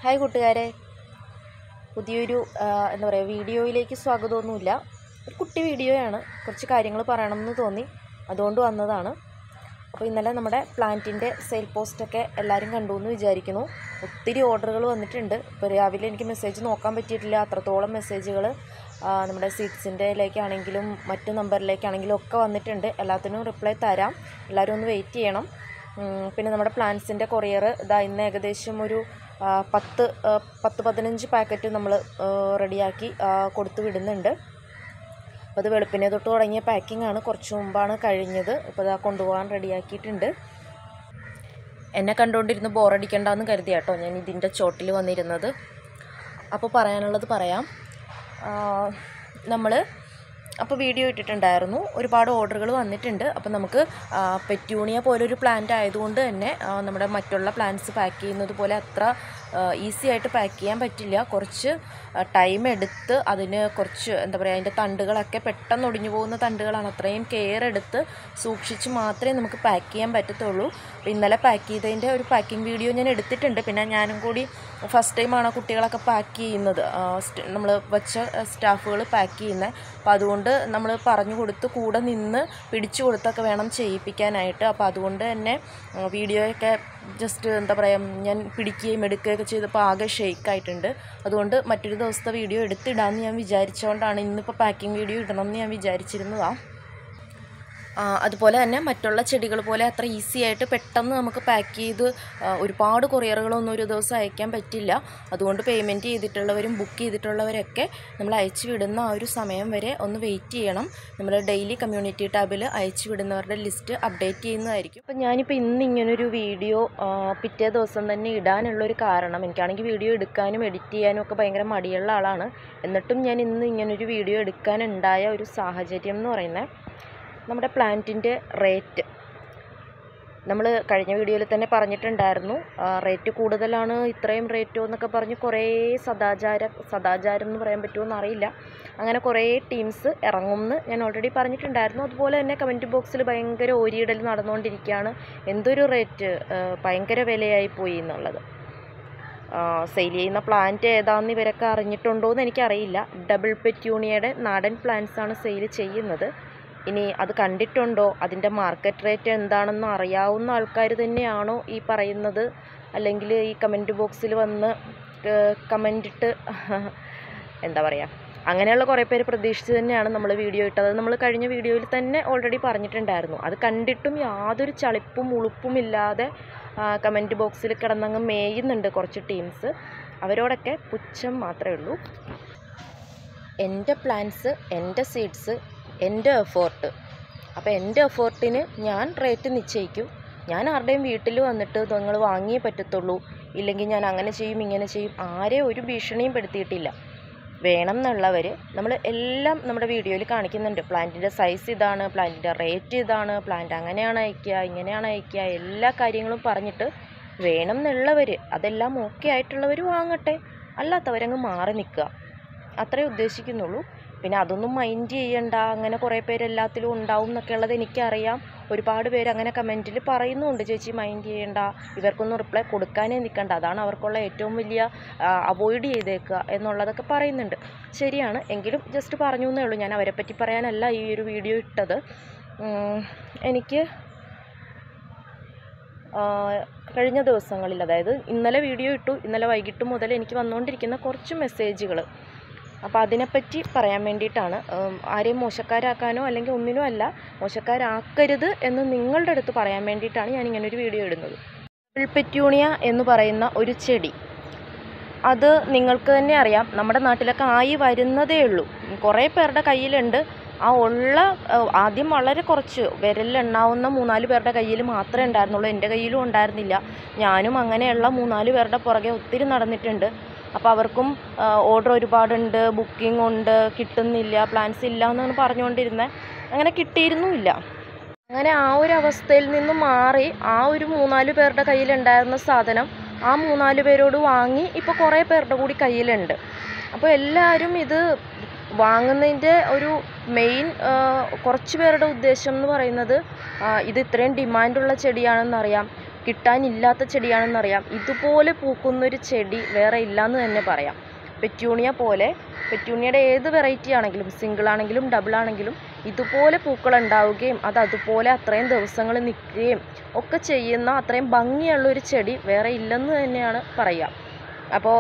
Hi കൂട്ടുകാരെ പുതിയൊരു ആ, എന്താ പറയുക വീഡിയോയിലേക്ക് സ്വാഗതമൊന്നുമില്ല ഒരു കുട്ടി വീഡിയോയാണ് കുറച്ച് കാര്യങ്ങൾ പറയണമെന്ന് തോന്നി അതുകൊണ്ട് വന്നതാണ് അപ്പോൾ ഇന്നലെ നമ്മുടെ പ്ലാന്റിൻ്റെ സെയിൽ പോസ്റ്റൊക്കെ എല്ലാവരും കണ്ടു എന്ന് വിചാരിക്കുന്നു ഒത്തിരി ഓർഡറുകൾ വന്നിട്ടുണ്ട് ഇപ്പോൾ രാവിലെ എനിക്ക് മെസ്സേജ് നോക്കാൻ പറ്റിയിട്ടില്ല അത്രത്തോളം മെസ്സേജുകൾ നമ്മുടെ സീറ്റ്സിൻ്റെയിലേക്കാണെങ്കിലും മറ്റു നമ്പറിലേക്കാണെങ്കിലും ഒക്കെ വന്നിട്ടുണ്ട് എല്ലാത്തിനും റിപ്ലൈ തരാം എല്ലാവരും ഒന്ന് വെയിറ്റ് ചെയ്യണം ഉം, പിന്നെ നമ്മുടെ പ്ലാന്റ്സിൻ്റെ കൊറിയർ ഇതാ ഇന്ന് ഏകദേശം ഒരു ആ, പത്ത് ആ, പത്ത് പതിനഞ്ച് പാക്കറ്റ് നമ്മൾ റെഡിയാക്കി കൊടുത്തു വിടുന്നുണ്ട് അപ്പോൾ അത് വെളുപ്പിനെ തൊട്ട് തുടങ്ങിയ പാക്കിംഗ് ആണ് കുറച്ച് മുമ്പാണ് കഴിഞ്ഞത് ഇപ്പോൾ ഇതാ കൊണ്ടുപോകാൻ റെഡിയാക്കിയിട്ടുണ്ട് എന്നെ കണ്ടുകൊണ്ടിരുന്ന് ബോറടിക്കണ്ടെന്ന് കരുതി കേട്ടോ ഞാൻ ഇതിൻ്റെ ചോട്ടിൽ വന്നിരുന്നത് അപ്പോൾ പറയാനുള്ളത് പറയാം നമ്മൾ അപ്പോൾ വീഡിയോ ഇട്ടിട്ടുണ്ടായിരുന്നു ഒരുപാട് ഓർഡറുകൾ വന്നിട്ടുണ്ട് അപ്പോൾ നമുക്ക് ആ, പെറ്റ്യൂണിയ പോലൊരു പ്ലാന്റ് ആയതുകൊണ്ട് തന്നെ ആ, നമ്മുടെ മറ്റുള്ള പ്ലാന്റ്സ് പാക്ക് ചെയ്യുന്നത് പോലെ അത്ര ഈസി ആയിട്ട് പാക്ക് ചെയ്യാൻ പറ്റില്ല കുറച്ച് ടൈം എടുത്ത് അതിന് കുറച്ച് എന്താ പറയുക അതിൻ്റെ തണ്ടുകളൊക്കെ പെട്ടെന്ന് ഒടിഞ്ഞു പോകുന്ന തണ്ടുകളാണ് അത്രയും കെയർ എടുത്ത് സൂക്ഷിച്ച് മാത്രമേ നമുക്ക് പാക്ക് ചെയ്യാൻ പറ്റത്തുള്ളൂ അപ്പോൾ ഇന്നലെ പാക്ക് ചെയ്തതിൻ്റെ ഒരു പാക്കിംഗ് വീഡിയോ ഞാൻ എടുത്തിട്ടുണ്ട് പിന്നെ ഞാനും കൂടി ഫസ്റ്റ് ടൈമാണ് കുട്ടികളൊക്കെ പാക്ക് ചെയ്യുന്നത് നമ്മൾ വെച്ച സ്റ്റാഫുകൾ പാക്ക് ചെയ്യുന്നത് അപ്പോൾ അതുകൊണ്ട് നമ്മൾ പറഞ്ഞു കൊടുത്ത് കൂടെ നിന്ന് പിടിച്ചു കൊടുത്തൊക്കെ വേണം ചെയ്യിപ്പിക്കാനായിട്ട് അപ്പോൾ അതുകൊണ്ട് തന്നെ ആ, വീഡിയോയൊക്കെ ജസ്റ്റ് എന്താ പറയുക ഞാൻ പിടിക്കുകയും എടുക്കുകയൊക്കെ ചെയ്തപ്പോൾ ആകെ ഷെയ്ക്കായിട്ടുണ്ട് അതുകൊണ്ട് മറ്റൊരു ദിവസത്തെ വീഡിയോ എടുത്തിടാമെന്ന് ഞാൻ വിചാരിച്ചുകൊണ്ടാണ് ഇന്നിപ്പോൾ പാക്കിംഗ് വീഡിയോ ഇടണമെന്ന് ഞാൻ വിചാരിച്ചിരുന്നതാണ് ആ, അതുപോലെ തന്നെ മറ്റുള്ള ചെടികൾ പോലെ അത്ര ഈസി ആയിട്ട് പെട്ടെന്ന് നമുക്ക് പാക്ക് ചെയ്ത് ആ, ഒരുപാട് കൊറിയറുകളൊന്നും ഒരു ദിവസം അയക്കാൻ പറ്റില്ല അതുകൊണ്ട് പേയ്മെൻറ്റ് ചെയ്തിട്ടുള്ളവരും ബുക്ക് ചെയ്തിട്ടുള്ളവരൊക്കെ നമ്മൾ അയച്ചു വിടുന്ന ആ ഒരു സമയം വരെ ഒന്ന് വെയിറ്റ് ചെയ്യണം നമ്മൾ ഡെയിലി കമ്മ്യൂണിറ്റി ടാബിൽ അയച്ചു വിടുന്നവരുടെ ലിസ്റ്റ് അപ്ഡേറ്റ് ചെയ്യുന്നതായിരിക്കും അപ്പോൾ ഞാനിപ്പോൾ ഇന്ന് ഇങ്ങനൊരു വീഡിയോ ആ, പിറ്റേ ദിവസം തന്നെ ഇടാനുള്ളൊരു കാരണം എനിക്കാണെങ്കിൽ വീഡിയോ എടുക്കാനും എഡിറ്റ് ചെയ്യാനും ഒക്കെ ഭയങ്കര മടിയുള്ള ആളാണ് എന്നിട്ടും ഞാൻ ഇന്ന് ഇങ്ങനൊരു വീഡിയോ എടുക്കാനുണ്ടായ ഒരു സാഹചര്യം എന്ന് പറയുന്നത് നമ്മുടെ പ്ലാന്റിൻ്റെ റേറ്റ് നമ്മൾ കഴിഞ്ഞ വീഡിയോയിൽ തന്നെ പറഞ്ഞിട്ടുണ്ടായിരുന്നു ആ, റേറ്റ് കൂടുതലാണ് ഇത്രയും റേറ്റോ എന്നൊക്കെ പറഞ്ഞ് കുറേ സദാചാര സദാചാരം എന്ന് പറയാൻ പറ്റുമോ എന്നറിയില്ല അങ്ങനെ കുറേ ടീംസ് ഇറങ്ങുമെന്ന് ഞാൻ ഓൾറെഡി പറഞ്ഞിട്ടുണ്ടായിരുന്നു അതുപോലെ തന്നെ കമൻറ്റ് ബോക്സിൽ ഭയങ്കര ഓരിയിടൽ നടന്നുകൊണ്ടിരിക്കുകയാണ് എന്തൊരു റേറ്റ് ഭയങ്കര വിലയായി പോയി എന്നുള്ളത് സെയിൽ ചെയ്യുന്ന പ്ലാന്റ് ഏതാണെന്ന് ഇവരൊക്കെ അറിഞ്ഞിട്ടുണ്ടോ എന്ന് എനിക്കറിയില്ല ഡബിൾ പെറ്റ്യൂണിയയുടെ നാടൻ പ്ലാന്റ്സ് ആണ് സെയിൽ ചെയ്യുന്നത് ഇനി അത് കണ്ടിട്ടുണ്ടോ അതിൻ്റെ മാർക്കറ്റ് റേറ്റ് എന്താണെന്ന് അറിയാവുന്ന ആൾക്കാർ തന്നെയാണോ ഈ പറയുന്നത് അല്ലെങ്കിൽ ഈ കമൻറ്റ് ബോക്സിൽ വന്ന് കമൻ്റ് ഇട്ട് എന്താ പറയുക അങ്ങനെയുള്ള കുറേ പേര് പ്രതീക്ഷിച്ച് തന്നെയാണ് നമ്മൾ വീഡിയോ ഇട്ടത് അത് നമ്മൾ കഴിഞ്ഞ വീഡിയോയിൽ തന്നെ ഓൾറെഡി പറഞ്ഞിട്ടുണ്ടായിരുന്നു അത് കണ്ടിട്ടും യാതൊരു ചളിപ്പും ഉളുപ്പും ഇല്ലാതെ കമൻറ്റ് ബോക്സിൽ കിടന്നങ്ങ് മേയുന്നുണ്ട് കുറച്ച് ടീംസ് അവരോടൊക്കെ പുച്ഛം മാത്രമേ ഉള്ളൂ എൻ്റെ പ്ലാൻസ് എൻ്റെ സീഡ്സ് എൻ്റെ എഫേർട്ട് അപ്പോൾ എൻ്റെ എഫേർട്ടിന് ഞാൻ റേറ്റ് നിശ്ചയിക്കും ഞാൻ ആരുടെയും വീട്ടിൽ വന്നിട്ട് നിങ്ങൾ വാങ്ങിയേ പറ്റത്തുള്ളൂ ഇല്ലെങ്കിൽ ഞാൻ അങ്ങനെ ചെയ്യും ഇങ്ങനെ ചെയ്യും ആരെയും ഒരു ഭീഷണിയും പെടുത്തിയിട്ടില്ല വേണം എന്നുള്ളവർ നമ്മൾ എല്ലാം നമ്മുടെ വീഡിയോയിൽ കാണിക്കുന്നുണ്ട് പ്ലാന്റിൻ്റെ സൈസ് ഇതാണ് പ്ലാന്റിൻ്റെ റേറ്റ് ഇതാണ് പ്ലാന്റ് അങ്ങനെയാണ് അയക്കുക ഇങ്ങനെയാണ് അയക്കുക എല്ലാ കാര്യങ്ങളും പറഞ്ഞിട്ട് വേണം എന്നുള്ളവർ അതെല്ലാം ഓക്കെ ആയിട്ടുള്ളവർ വാങ്ങട്ടെ അല്ലാത്തവരങ്ങ് മാറി നിൽക്കുക അത്രേ ഉദ്ദേശിക്കുന്നുള്ളൂ പിന്നെ അതൊന്നും മൈൻഡ് ചെയ്യണ്ട അങ്ങനെ കുറേ പേര് എല്ലാത്തിലും ഉണ്ടാവും എന്നൊക്കെ ഉള്ളത് എനിക്കറിയാം ഒരുപാട് പേര് അങ്ങനെ കമൻറ്റിൽ പറയുന്നുണ്ട് ചേച്ചി മൈൻഡ് ചെയ്യണ്ട ഇവർക്കൊന്നും റിപ്ലൈ കൊടുക്കാനേ നിൽക്കണ്ട അതാണ് അവർക്കുള്ള ഏറ്റവും വലിയ അവോയ്ഡ് ചെയ്തേക്കുക എന്നുള്ളതൊക്കെ പറയുന്നുണ്ട് ശരിയാണ് എങ്കിലും ജസ്റ്റ് പറഞ്ഞു എന്നേ ഉള്ളൂ ഞാൻ അവരെ പറ്റി പറയാനല്ല ഈ ഒരു വീഡിയോ ഇട്ടത് ഉം, എനിക്ക് ആ, കഴിഞ്ഞ ദിവസങ്ങളിൽ അതായത് ഇന്നലെ വീഡിയോ ഇട്ടു ഇന്നലെ വൈകിട്ട് മുതൽ എനിക്ക് വന്നുകൊണ്ടിരിക്കുന്ന കുറച്ച് മെസ്സേജുകൾ അപ്പോൾ അതിനെപ്പറ്റി പറയാൻ വേണ്ടിയിട്ടാണ് ഉം, ആരെയും മോശക്കാരാക്കാനോ അല്ലെങ്കിൽ ഒന്നിനും അല്ല മോശക്കാരാക്കരുത് എന്ന് നിങ്ങളുടെ അടുത്ത് പറയാൻ വേണ്ടിയിട്ടാണ് ഞാൻ ഇങ്ങനെ ഒരു വീഡിയോ ഇടുന്നത് പെറ്റ്യൂണിയ എന്ന് പറയുന്ന ഒരു ചെടി അത് നിങ്ങൾക്ക് തന്നെ അറിയാം നമ്മുടെ നാട്ടിലൊക്കെ ആയി വരുന്നതേ ഉള്ളൂ കുറേ പേരുടെ കയ്യിലുണ്ട് ആ ഉള്ള ഏഹ്, ആദ്യം വളരെ കുറച്ച് വിരലിലെണ്ണാവുന്ന മൂന്നാല് പേരുടെ കയ്യിൽ മാത്രമേ ഉണ്ടായിരുന്നുള്ളൂ എൻ്റെ കയ്യിലും ഉണ്ടായിരുന്നില്ല ഞാനും അങ്ങനെയുള്ള മൂന്നാല് പേരുടെ പുറകെ ഒത്തിരി നടന്നിട്ടുണ്ട് അപ്പോൾ അവർക്കും ഓർഡർ ഒരുപാടുണ്ട് ബുക്കിംഗ് ഉണ്ട് കിട്ടുന്നില്ല പ്ലാൻസ് ഇല്ല എന്നാണ് പറഞ്ഞുകൊണ്ടിരുന്നത് അങ്ങനെ കിട്ടിയിരുന്നുമില്ല അങ്ങനെ ആ ഒരു അവസ്ഥയിൽ നിന്നും മാറി ആ ഒരു മൂന്നാല് പേരുടെ കയ്യിലുണ്ടായിരുന്ന സാധനം ആ മൂന്നാല് പേരോട് വാങ്ങി ഇപ്പോൾ കുറേ പേരുടെ കൂടി കയ്യിലുണ്ട് അപ്പോൾ എല്ലാവരും ഇത് വാങ്ങുന്നതിൻ്റെ ഒരു മെയിൻ കുറച്ച് പേരുടെ ഉദ്ദേശം എന്ന് പറയുന്നത് ആ, ഇത് ഇത്രയും ഡിമാൻഡുള്ള ചെടിയാണെന്നറിയാം കിട്ടാനില്ലാത്ത ചെടിയാണെന്നറിയാം ഇതുപോലെ പൂക്കുന്നൊരു ചെടി വേറെ ഇല്ലയെന്ന് തന്നെ പറയാം പെറ്റ്യൂണിയ പോലെ പെറ്റ്യൂണിയയുടെ ഏത് വെറൈറ്റി ആണെങ്കിലും സിംഗിൾ ആണെങ്കിലും ഡബിൾ ആണെങ്കിലും ഇതുപോലെ പൂക്കൾ ഉണ്ടാവുകയും അത് അതുപോലെ അത്രയും ദിവസങ്ങൾ നിൽക്കുകയും ഒക്കെ ചെയ്യുന്ന അത്രയും ഭംഗിയുള്ള ഒരു ചെടി വേറെ ഇല്ലെന്ന് തന്നെയാണ് പറയുക അപ്പോൾ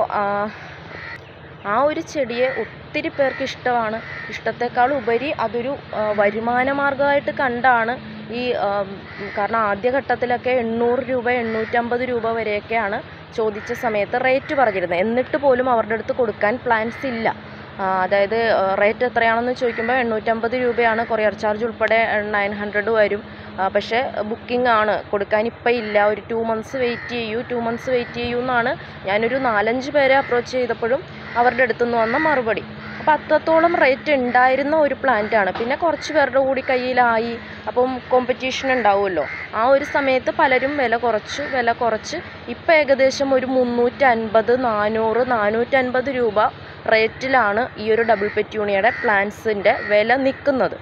ആ ഒരു ചെടിയെ ഒത്തിരി പേർക്ക് ഇഷ്ടമാണ് ഇഷ്ടത്തെക്കാൾ ഉപരി അതൊരു ആ, വരുമാന മാർഗമായിട്ട് കണ്ടാണ് ഈ ആം, കാരണം ആദ്യഘട്ടത്തിലൊക്കെ എണ്ണൂറ് രൂപ എണ്ണൂറ്റമ്പത് രൂപ വരെയൊക്കെയാണ് ചോദിച്ച സമയത്ത് റേറ്റ് പറഞ്ഞിരുന്നത് എന്നിട്ട് പോലും അവരുടെ അടുത്ത് കൊടുക്കാൻ പ്ലാൻസ് ഇല്ല ആ, അതായത് റേറ്റ് എത്രയാണെന്ന് ചോദിക്കുമ്പോൾ എണ്ണൂറ്റമ്പത് രൂപയാണ് കൊറിയർ ചാർജ് ഉൾപ്പെടെ നയൻ ഹൺഡ്രഡ് വരും ആ, പക്ഷേ ബുക്കിംഗ് ആണ് കൊടുക്കാൻ ഇപ്പം ഇല്ല ഒരു ടു മന്ത്സ് വെയിറ്റ് ചെയ്യൂ ടു മന്ത്സ് വെയിറ്റ് ചെയ്യൂ എന്നാണ് ഞാനൊരു നാലഞ്ച് പേരെ അപ്രോച്ച് ചെയ്തപ്പോഴും അവരുടെ അടുത്തു നിന്ന് വന്ന മറുപടി അപ്പോൾ അത്രത്തോളം റേറ്റ് ഉണ്ടായിരുന്ന ഒരു plant ആണ് പിന്നെ കുറച്ച് പേരുടെ കൂടി കയ്യിലായി അപ്പം കോമ്പറ്റീഷൻ ഉണ്ടാവുമല്ലോ ആ ഒരു സമയത്ത് പലരും വില കുറച്ചു വില കുറച്ച് ഇപ്പം ഏകദേശം ഒരു മുന്നൂറ്റൻപത് നാനൂറ് നാനൂറ്റൻപത് രൂപ റേറ്റിലാണ് ഈ ഒരു ഡബിൾ പെറ്റ്യൂണിയയുടെ പ്ലാന്റ്സിൻ്റെ വില നിൽക്കുന്നത്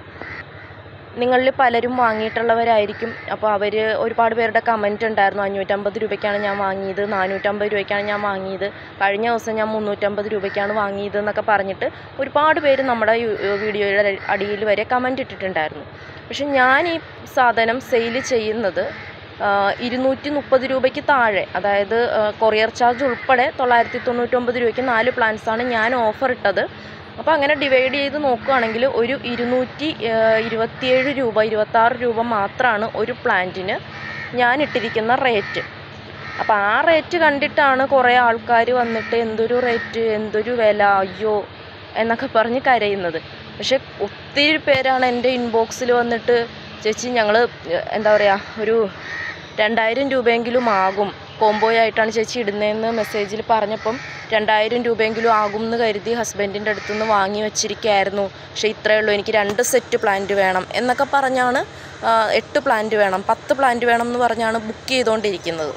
നിങ്ങളിൽ പലരും വാങ്ങിയിട്ടുള്ളവരായിരിക്കും അപ്പോൾ അവർ ഒരുപാട് പേരുടെ കമൻറ്റ് ഉണ്ടായിരുന്നു അഞ്ഞൂറ്റമ്പത് രൂപയ്ക്കാണ് ഞാൻ വാങ്ങിയത് നാനൂറ്റമ്പത് രൂപയ്ക്കാണ് ഞാൻ വാങ്ങിയത് കഴിഞ്ഞ ദിവസം ഞാൻ മുന്നൂറ്റമ്പത് രൂപയ്ക്കാണ് വാങ്ങിയത് എന്നൊക്കെ പറഞ്ഞിട്ട് ഒരുപാട് പേര് നമ്മുടെ യു- വീഡിയോയുടെ അടിയിൽ വരെ കമൻറ്റ് ഇട്ടിട്ടുണ്ടായിരുന്നു പക്ഷെ ഞാൻ ഈ സാധനം സെയിൽ ചെയ്യുന്നത് ഇരുന്നൂറ്റി മുപ്പത് രൂപയ്ക്ക് താഴെ അതായത് കൊറിയർ ചാർജ് ഉൾപ്പെടെ തൊള്ളായിരത്തി തൊണ്ണൂറ്റൊമ്പത് രൂപയ്ക്ക് നാല് പ്ലാൻസാണ് ഞാൻ ഓഫർ ഇട്ടത് അപ്പോൾ അങ്ങനെ ഡിവൈഡ് ചെയ്ത് നോക്കുകയാണെങ്കിൽ ഒരു ഇരുന്നൂറ്റി ഇരുപത്തിയേഴ് രൂപ ഇരുപത്താറ് രൂപ മാത്രമാണ് ഒരു പ്ലാന്റിന് ഞാൻ ഇട്ടിരിക്കുന്ന റേറ്റ് അപ്പോൾ ആ റേറ്റ് കണ്ടിട്ടാണ് കുറേ ആൾക്കാർ വന്നിട്ട് എന്തൊരു റേറ്റ് എന്തൊരു വില അയ്യോ എന്നൊക്കെ പറഞ്ഞ് കരയുന്നത് പക്ഷെ ഒത്തിരി പേരാണ് എൻ്റെ ഇൻബോക്സിൽ വന്നിട്ട് ചേച്ചി ഞങ്ങൾ എന്താ പറയുക ഒരു രണ്ടായിരം രൂപയെങ്കിലും ആകും കോംബോ ആയിട്ടാണ് ചേച്ചി ഇടുന്നതെന്ന് മെസ്സേജിൽ പറഞ്ഞപ്പം രണ്ടായിരം രൂപയെങ്കിലും ആകും എന്ന് കരുതി ഹസ്ബൻഡിൻ്റെ അടുത്തു നിന്ന് വാങ്ങി വെച്ചിരിക്കുകയായിരുന്നു പക്ഷേ ഇത്രയേ ഉള്ളൂ എനിക്ക് രണ്ട് സെറ്റ് പ്ലാന്റ് വേണം എന്നൊക്കെ പറഞ്ഞാണ് ആ, എട്ട് പ്ലാന്റ് വേണം പത്ത് പ്ലാന്റ് വേണം എന്ന് പറഞ്ഞാണ് ബുക്ക് ചെയ്തുകൊണ്ടിരിക്കുന്നത്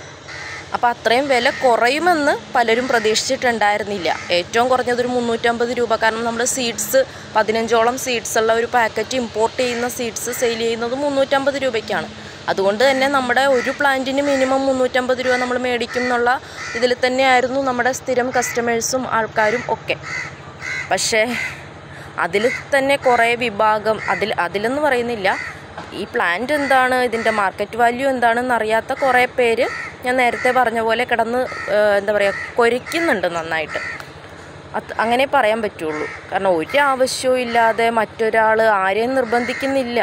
അപ്പോൾ അത്രയും വില കുറയുമെന്ന് പലരും പ്രതീക്ഷിച്ചിട്ടുണ്ടായിരുന്നില്ല ഏറ്റവും കുറഞ്ഞത് ഒരു മുന്നൂറ്റമ്പത് രൂപ കാരണം നമ്മൾ സീഡ്സ് പതിനഞ്ചോളം സീഡ്സ് ഉള്ള ഒരു പാക്കറ്റ് ഇമ്പോർട്ട് ചെയ്യുന്ന സീഡ്സ് സെയിൽ ചെയ്യുന്നത് മുന്നൂറ്റമ്പത് രൂപയ്ക്കാണ് അതുകൊണ്ട് തന്നെ നമ്മുടെ ഒരു പ്ലാന്റിന് മിനിമം മുന്നൂറ്റമ്പത് രൂപ നമ്മൾ മേടിക്കും എന്നുള്ള ഇതിൽ തന്നെയായിരുന്നു നമ്മുടെ സ്ഥിരം കസ്റ്റമേഴ്സും ആൾക്കാരും ഒക്കെ പക്ഷേ അതിൽ തന്നെ കുറേ വിഭാഗം അതിൽ അതിലെന്ന് പറയുന്നില്ല ഈ പ്ലാന്റ് എന്താണ് ഇതിൻ്റെ മാർക്കറ്റ് വാല്യൂ എന്താണെന്ന് അറിയാത്ത കുറേ പേര് ഞാൻ നേരത്തെ പറഞ്ഞ പോലെ കിടന്ന് ഏഹ്, എന്താ പറയുക കൊരയ്ക്കുന്നുണ്ട് നന്നായിട്ട് അത് അങ്ങനെ പറയാൻ പറ്റുള്ളൂ കാരണം ഒരു ആവശ്യവും ഇല്ലാതെ മറ്റൊരാൾ ആരെയും നിർബന്ധിക്കുന്നില്ല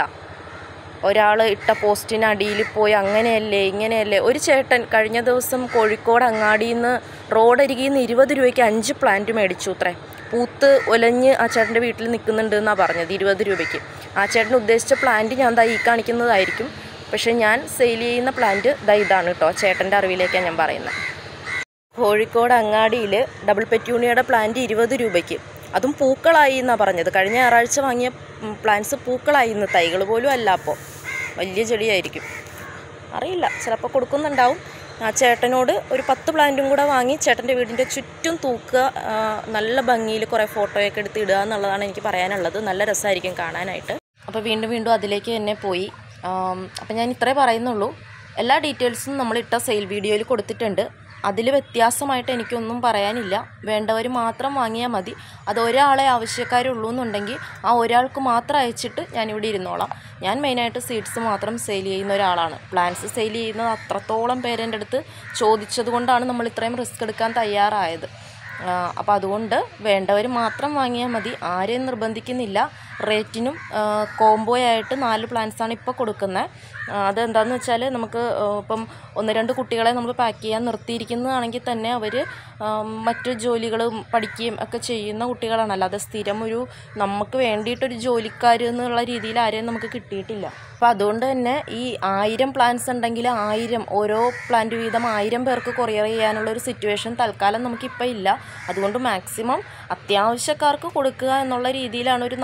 ഒരാൾ ഇട്ട പോസ്റ്റിന് അടിയിൽ പോയി അങ്ങനെയല്ലേ ഇങ്ങനെയല്ലേ ഒരു ചേട്ടൻ കഴിഞ്ഞ ദിവസം കോഴിക്കോട് അങ്ങാടിയിൽ നിന്ന് റോഡരികിൽ നിന്ന് ഇരുപത് രൂപയ്ക്ക് അഞ്ച് പ്ലാന്റ് മേടിച്ചു അത്രേ പൂത്ത് ഒലഞ്ഞ് ആ ചേട്ടൻ്റെ വീട്ടിൽ നിൽക്കുന്നുണ്ട് എന്നാണ് പറഞ്ഞത് ഇരുപത് രൂപയ്ക്ക് ആ ചേട്ടൻ ഉദ്ദേശിച്ച പ്ലാന്റ് ഞാൻ ദാ ഈ കാണിക്കുന്നതായിരിക്കും പക്ഷേ ഞാൻ സെയിൽ ചെയ്യുന്ന പ്ലാന്റ് ദാ ഇതാണ് കേട്ടോ ചേട്ടൻ്റെ അറിവിലേക്കാണ് ഞാൻ പറയുന്നത് കോഴിക്കോട് അങ്ങാടിയിൽ ഡബിൾ പെറ്റ്യൂണിയുടെ പ്ലാന്റ് ഇരുപത് രൂപയ്ക്ക് അതും പൂക്കളായി എന്നാണ് പറഞ്ഞത് കഴിഞ്ഞ ഞായറാഴ്ച വാങ്ങിയ പ്ലാന്റ്സ് പൂക്കളായി ഇന്ന് തൈകൾ പോലും അല്ല അപ്പോൾ വലിയ ചെടിയായിരിക്കും അറിയില്ല ചിലപ്പോൾ കൊടുക്കുന്നുണ്ടാവും ആ ചേട്ടനോട് ഒരു പത്ത് പ്ലാന്റും കൂടെ വാങ്ങി ചേട്ടൻ്റെ വീടിൻ്റെ ചുറ്റും തൂക്കുക ആ, നല്ല ഭംഗിയിൽ കുറേ ഫോട്ടോയൊക്കെ എടുത്ത് ഇടുക എന്നുള്ളതാണ് എനിക്ക് പറയാനുള്ളത് നല്ല രസമായിരിക്കും കാണാനായിട്ട് അപ്പോൾ വീണ്ടും വീണ്ടും അതിലേക്ക് തന്നെ പോയി അപ്പം ഞാൻ ഇത്രേ പറയുന്നുള്ളൂ എല്ലാ ഡീറ്റെയിൽസും നമ്മൾ ഇട്ട സെയിൽ വീഡിയോയിൽ കൊടുത്തിട്ടുണ്ട് അതിൽ വ്യത്യാസമായിട്ട് എനിക്കൊന്നും പറയാനില്ല വേണ്ടവർ മാത്രം വാങ്ങിയാൽ മതി അത് ഒരാളെ ആവശ്യക്കാരുള്ളൂ എന്നുണ്ടെങ്കിൽ ആ ഒരാൾക്ക് മാത്രം അയച്ചിട്ട് ഞാനിവിടെ ഇരുന്നോളാം ഞാൻ മെയിനായിട്ട് സീഡ്സ് മാത്രം സെയിൽ ചെയ്യുന്ന ഒരാളാണ് പ്ലാന്റ്സ് സെയിൽ ചെയ്യുന്നത് അത്രത്തോളം പേരെൻ്റെ അടുത്ത് ചോദിച്ചത് കൊണ്ടാണ് നമ്മൾ ഇത്രയും റിസ്ക് എടുക്കാൻ തയ്യാറായത് അപ്പോൾ അതുകൊണ്ട് വേണ്ടവർ മാത്രം വാങ്ങിയാൽ മതി ആരെയും നിർബന്ധിക്കുന്നില്ല റേറ്റിനും കോംബോ ആയിട്ട് നാല് പ്ലാൻസാണ് ഇപ്പോൾ കൊടുക്കുന്നത് അതെന്താണെന്ന് വെച്ചാൽ നമുക്ക് ആ, ഇപ്പം ഒന്ന് രണ്ട് കുട്ടികളെ നമ്മൾ പാക്ക് ചെയ്യാൻ നിർത്തിയിരിക്കുന്നതാണെങ്കിൽ തന്നെ അവർ മറ്റു ജോലികളും പഠിക്കുകയും ഒക്കെ ചെയ്യുന്ന കുട്ടികളാണ് അല്ലാതെ സ്ഥിരം ഒരു നമുക്ക് വേണ്ടിയിട്ടൊരു ജോലിക്കാർ എന്നുള്ള രീതിയിൽ ആരെയും നമുക്ക് കിട്ടിയിട്ടില്ല അപ്പോൾ അതുകൊണ്ട് തന്നെ ഈ ആയിരം പ്ലാൻസ് ഉണ്ടെങ്കിൽ ആയിരം ഓരോ പ്ലാന്റ് വീതം ആയിരം പേർക്ക് കൊറിയർ ചെയ്യാനുള്ള ഒരു സിറ്റുവേഷൻ തൽക്കാലം നമുക്കിപ്പോൾ ഇല്ല അതുകൊണ്ട് മാക്സിമം അത്യാവശ്യക്കാർക്ക് കൊടുക്കുക എന്നുള്ള രീതിയിലാണ് ഒരു നാല് പ്ലാന്റ്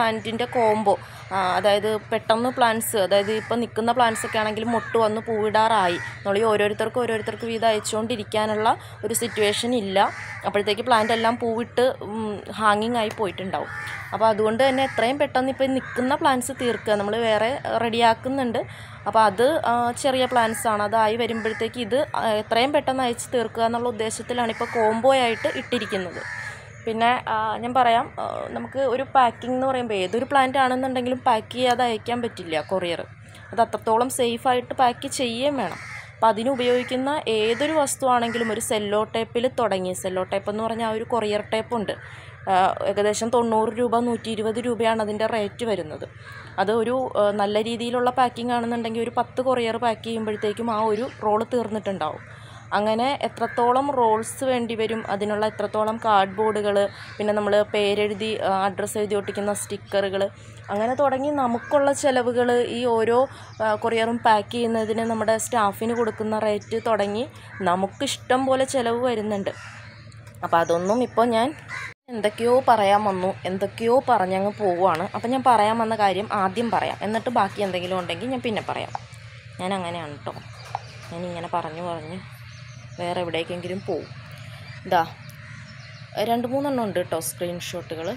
പ്ലാന്റിൻ്റെ കോംബോ അതായത് പെട്ടെന്ന് പ്ലാന്റ്സ് അതായത് ഇപ്പം നിൽക്കുന്ന പ്ലാന്റ്സ് ഒക്കെ ആണെങ്കിൽ മൊട്ട് വന്ന് പൂവിടാറായി നമ്മൾ ഈ ഓരോരുത്തർക്കും ഓരോരുത്തർക്ക് വീതം അയച്ചുകൊണ്ടിരിക്കാനുള്ള ഒരു സിറ്റുവേഷൻ ഇല്ല അപ്പോഴത്തേക്ക് പ്ലാന്റ് എല്ലാം പൂവിട്ട് ഹാങ്ങിങ് ആയി പോയിട്ടുണ്ടാവും അപ്പോൾ അതുകൊണ്ട് തന്നെ എത്രയും പെട്ടെന്ന് ഇപ്പം നിൽക്കുന്ന പ്ലാന്റ്സ് തീർക്കുക നമ്മൾ വേറെ റെഡിയാക്കുന്നുണ്ട് അപ്പോൾ അത് ആ, ചെറിയ പ്ലാന്റ്സ് ആണ് അതായി വരുമ്പോഴത്തേക്ക് ഇത് ആ, എത്രയും പെട്ടെന്ന് അയച്ച് തീർക്കുക എന്നുള്ള ഉദ്ദേശത്തിലാണ് ഇപ്പോൾ കോംബോ ആയിട്ട് ഇട്ടിരിക്കുന്നത് പിന്നെ ആ, ഞാൻ പറയാം ആ, നമുക്ക് ഒരു പാക്കിംഗ് എന്ന് പറയുമ്പോൾ ഏതൊരു പ്ലാന്റ് ആണെന്നുണ്ടെങ്കിലും പാക്ക് ചെയ്യാതെ അയക്കാൻ പറ്റില്ല കൊറിയർ അത് അത്രത്തോളം സേഫായിട്ട് പാക്ക് ചെയ്യുകയും വേണം അപ്പോൾ അതിന് ഉപയോഗിക്കുന്ന ഏതൊരു വസ്തുവാണെങ്കിലും ഒരു സെല്ലോ ടേപ്പിൽ തുടങ്ങി സെല്ലോ ടേപ്പ് എന്ന് പറഞ്ഞാൽ ആ ഒരു കൊറിയർ ടേപ്പ് ഉണ്ട് ആ, ഏകദേശം തൊണ്ണൂറ് രൂപ നൂറ്റി ഇരുപത് രൂപയാണ് അതിൻ്റെ റേറ്റ് വരുന്നത് അത് ഒരു ആ, നല്ല രീതിയിലുള്ള പാക്കിംഗ് ആണെന്നുണ്ടെങ്കിൽ ഒരു പത്ത് കൊറിയർ പാക്ക് ചെയ്യുമ്പോഴത്തേക്കും ആ ഒരു റോള് തീർന്നിട്ടുണ്ടാവും അങ്ങനെ എത്രത്തോളം റോൾസ് വേണ്ടി വരും അതിനുള്ള എത്രത്തോളം കാർഡ് ബോർഡുകൾ പിന്നെ നമ്മൾ പേരെഴുതി അഡ്രസ്സ് എഴുതി ഒട്ടിക്കുന്ന സ്റ്റിക്കറുകൾ അങ്ങനെ തുടങ്ങി നമുക്കുള്ള ചിലവുകൾ ഈ ഓരോ ആ, കൊറിയറും പാക്ക് ചെയ്യുന്നതിന് നമ്മുടെ സ്റ്റാഫിന് കൊടുക്കുന്ന റേറ്റ് തുടങ്ങി നമുക്ക് ഇഷ്ടം പോലെ ചിലവ് വരുന്നുണ്ട് അപ്പോൾ അതൊന്നും ഇപ്പോൾ ഞാൻ എന്തൊക്കെയോ പറയാൻ വന്നു എന്തൊക്കെയോ പറഞ്ഞങ്ങ് പോവുകയാണ് അപ്പം ഞാൻ പറയാൻ വന്ന കാര്യം ആദ്യം പറയാം എന്നിട്ട് ബാക്കി എന്തെങ്കിലും ഉണ്ടെങ്കിൽ ഞാൻ പിന്നെ പറയാം ഞാൻ അങ്ങനെയാണ് കേട്ടോ ഞാനിങ്ങനെ പറഞ്ഞു പറഞ്ഞ് വേറെ എവിടേക്കെങ്കിലും പോവും ഇതാ രണ്ട് മൂന്നെണ്ണം ഉണ്ട് കേട്ടോ സ്ക്രീൻഷോട്ടുകൾ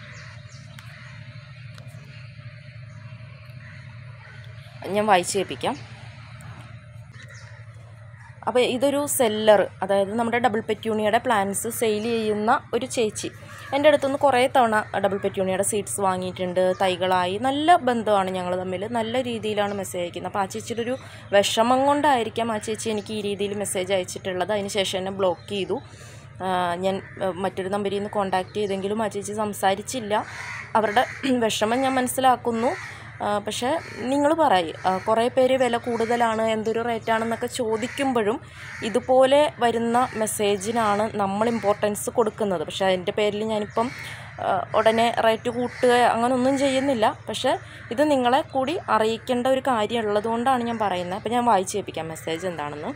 ഞാൻ വായിച്ച് കേൾപ്പിക്കാം അപ്പോൾ ഇതൊരു സെല്ലർ അതായത് നമ്മുടെ ഡബിൾ പെറ്റ്യൂണിയുടെ പ്ലാന്റ്സ് സെയിൽ ചെയ്യുന്ന ഒരു ചേച്ചി എൻ്റെ അടുത്തുനിന്ന് കുറേ തവണ ഡബിൾ പെറ്റ്യൂണിയുടെ സീഡ്സ് വാങ്ങിയിട്ടുണ്ട് തൈകളായി നല്ല ബന്ധമാണ് ഞങ്ങൾ തമ്മിൽ നല്ല രീതിയിലാണ് മെസ്സേജ് അയക്കുന്നത് അപ്പോൾ ആ ചേച്ചിയുടെ ഒരു വിഷമം കൊണ്ടായിരിക്കാം ആ ചേച്ചി എനിക്ക് ഈ രീതിയിൽ മെസ്സേജ് അയച്ചിട്ടുള്ളത് അതിന് ശേഷം എന്നെ ബ്ലോക്ക് ചെയ്തു ആ, ഞാൻ ആ, മറ്റൊരു നമ്പറിൽ നിന്ന് കോൺടാക്റ്റ് ചെയ്തെങ്കിലും ആ ചേച്ചി സംസാരിച്ചില്ല അവരുടെ വിഷമം ഞാൻ മനസ്സിലാക്കുന്നു ആ, പക്ഷേ നിങ്ങൾ പറയും കുറേ പേര് വില കൂടുതലാണ് എന്തൊരു റേറ്റാണെന്നൊക്കെ ചോദിക്കുമ്പോഴും ഇതുപോലെ വരുന്ന മെസ്സേജിനാണ് നമ്മൾ ഇമ്പോർട്ടൻസ് കൊടുക്കുന്നത് പക്ഷേ അതിൻ്റെ പേരിൽ ഞാനിപ്പം ആ, ഉടനെ റേറ്റ് കൂട്ടുക അങ്ങനൊന്നും ചെയ്യുന്നില്ല പക്ഷേ ഇത് നിങ്ങളെ കൂടി അറിയിക്കേണ്ട ഒരു കാര്യം ഉള്ളതുകൊണ്ടാണ് ഞാൻ പറയുന്നത് അപ്പോൾ ഞാൻ വായിച്ച് കേൾപ്പിക്കാം മെസ്സേജ് എന്താണെന്ന്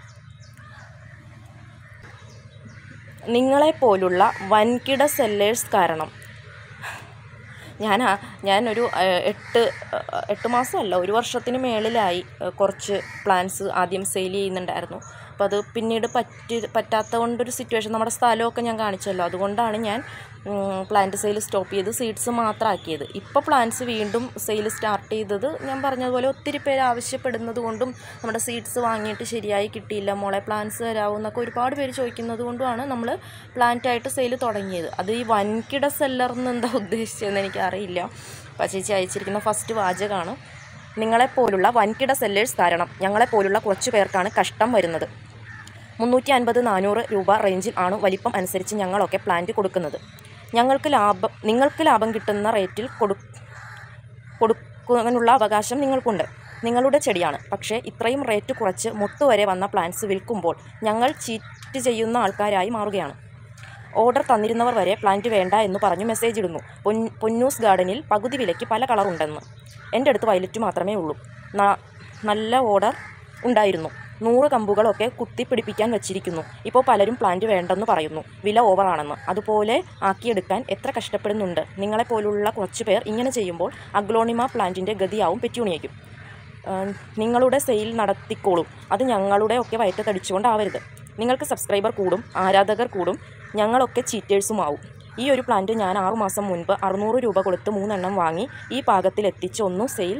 നിങ്ങളെപ്പോലുള്ള വൻകിട സെല്ലേഴ്സ് കാരണം ഞാൻ ഞാനൊരു ഏഹ്, എട്ട് ഏഹ്, എട്ട് മാസമല്ല ഒരു വർഷത്തിന് മേളിലായി ഏഹ്, കുറച്ച് പ്ലാൻസ് ആദ്യം സെയിൽ ചെയ്യുന്നുണ്ടായിരുന്നു അപ്പോൾ അത് പിന്നീട് പറ്റി പറ്റാത്ത കൊണ്ടൊരു സിറ്റുവേഷൻ നമ്മുടെ സ്ഥലമൊക്കെ ഞാൻ കാണിച്ചല്ലോ അതുകൊണ്ടാണ് ഞാൻ പ്ലാന്റ് സെയിൽ സ്റ്റോപ്പ് ചെയ്ത് സീഡ്സ് മാത്രമാക്കിയത് ഇപ്പോൾ പ്ലാന്റ്സ് വീണ്ടും സെയിൽ സ്റ്റാർട്ട് ചെയ്തത് ഞാൻ പറഞ്ഞതുപോലെ ഒത്തിരി പേര് ആവശ്യപ്പെടുന്നത് കൊണ്ടും നമ്മുടെ സീഡ്സ് വാങ്ങിയിട്ട് ശരിയായി കിട്ടിയില്ല മോളെ പ്ലാന്റ്സ് തരാമോ എന്നൊക്കെ ഒരുപാട് പേര് ചോദിക്കുന്നത് കൊണ്ടുമാണ് നമ്മൾ പ്ലാന്റായിട്ട് സെയിൽ തുടങ്ങിയത് അത് ഈ വൻകിട സെല്ലറിന്ന് എന്താ ഉദ്ദേശിച്ചതെന്ന് എനിക്കറിയില്ല അപ്പോൾ ആ ചേച്ചി അയച്ചിരിക്കുന്ന ഫസ്റ്റ് വാചകമാണ് നിങ്ങളെപ്പോലുള്ള വൻകിട സെല്ലേഴ്സ് കാരണം ഞങ്ങളെപ്പോലുള്ള കുറച്ച് പേർക്കാണ് കഷ്ടം വരുന്നത് മുന്നൂറ്റി അൻപത് നാനൂറ് രൂപ റേഞ്ചിൽ ആണ് വലിപ്പം അനുസരിച്ച് ഞങ്ങളൊക്കെ പ്ലാന്റ് കൊടുക്കുന്നത് ഞങ്ങൾക്ക് ലാഭം നിങ്ങൾക്ക് ലാഭം കിട്ടുന്ന റേറ്റിൽ കൊടു കൊടുക്കാനുള്ള അവകാശം നിങ്ങൾക്കുണ്ട് നിങ്ങളുടെ ചെടിയാണ് പക്ഷേ ഇത്രയും റേറ്റ് കുറച്ച് മുട്ട് വരെ വന്ന പ്ലാന്റ്സ് വിൽക്കുമ്പോൾ ഞങ്ങൾ ചീറ്റ് ചെയ്യുന്ന ആൾക്കാരായി മാറുകയാണ് ഓർഡർ തന്നിരുന്നവർ വരെ പ്ലാന്റ് വേണ്ട എന്ന് പറഞ്ഞ് മെസ്സേജ് ഇടുന്നു പൊൻ പൊന്നൂസ് ഗാർഡനിൽ പകുതി വിലയ്ക്ക് പല കളറുണ്ടെന്ന് എൻ്റെ അടുത്ത് വയലറ്റ് മാത്രമേ ഉള്ളൂ ന- നല്ല ഓർഡർ ഉണ്ടായിരുന്നു നൂറ് കമ്പുകളൊക്കെ കുത്തിപ്പിടിപ്പിക്കാൻ വച്ചിരിക്കുന്നു ഇപ്പോൾ പലരും പ്ലാന്റ് വേണ്ടെന്ന് പറയുന്നു വില ഓവറാണെന്ന് അതുപോലെ ആക്കിയെടുക്കാൻ എത്ര കഷ്ടപ്പെടുന്നുണ്ട് നിങ്ങളെപ്പോലുള്ള കുറച്ച് പേർ ഇങ്ങനെ ചെയ്യുമ്പോൾ അഗ്ലോണിമ പ്ലാന്റിൻ്റെ ഗതിയാവും പെറ്റ്യൂണിയയ്ക്കും ഏഹ് നിങ്ങളുടെ സെയിൽ നടത്തിക്കോളൂ അത് ഞങ്ങളുടെ ഒക്കെ വയറ്റ് തടിച്ചുകൊണ്ടാവരുത് നിങ്ങൾക്ക് സബ്സ്ക്രൈബർ കൂടും ആരാധകർ കൂടും ഞങ്ങളൊക്കെ ചീറ്റേഴ്സുമാവും ഈ ഒരു പ്ലാന്റ് ഞാൻ ആറുമാസം മുൻപ് അറുന്നൂറ് രൂപ കൊടുത്ത് മൂന്നെണ്ണം വാങ്ങി ഈ പാകത്തിലെത്തിച്ച് ഒന്നും സെയിൽ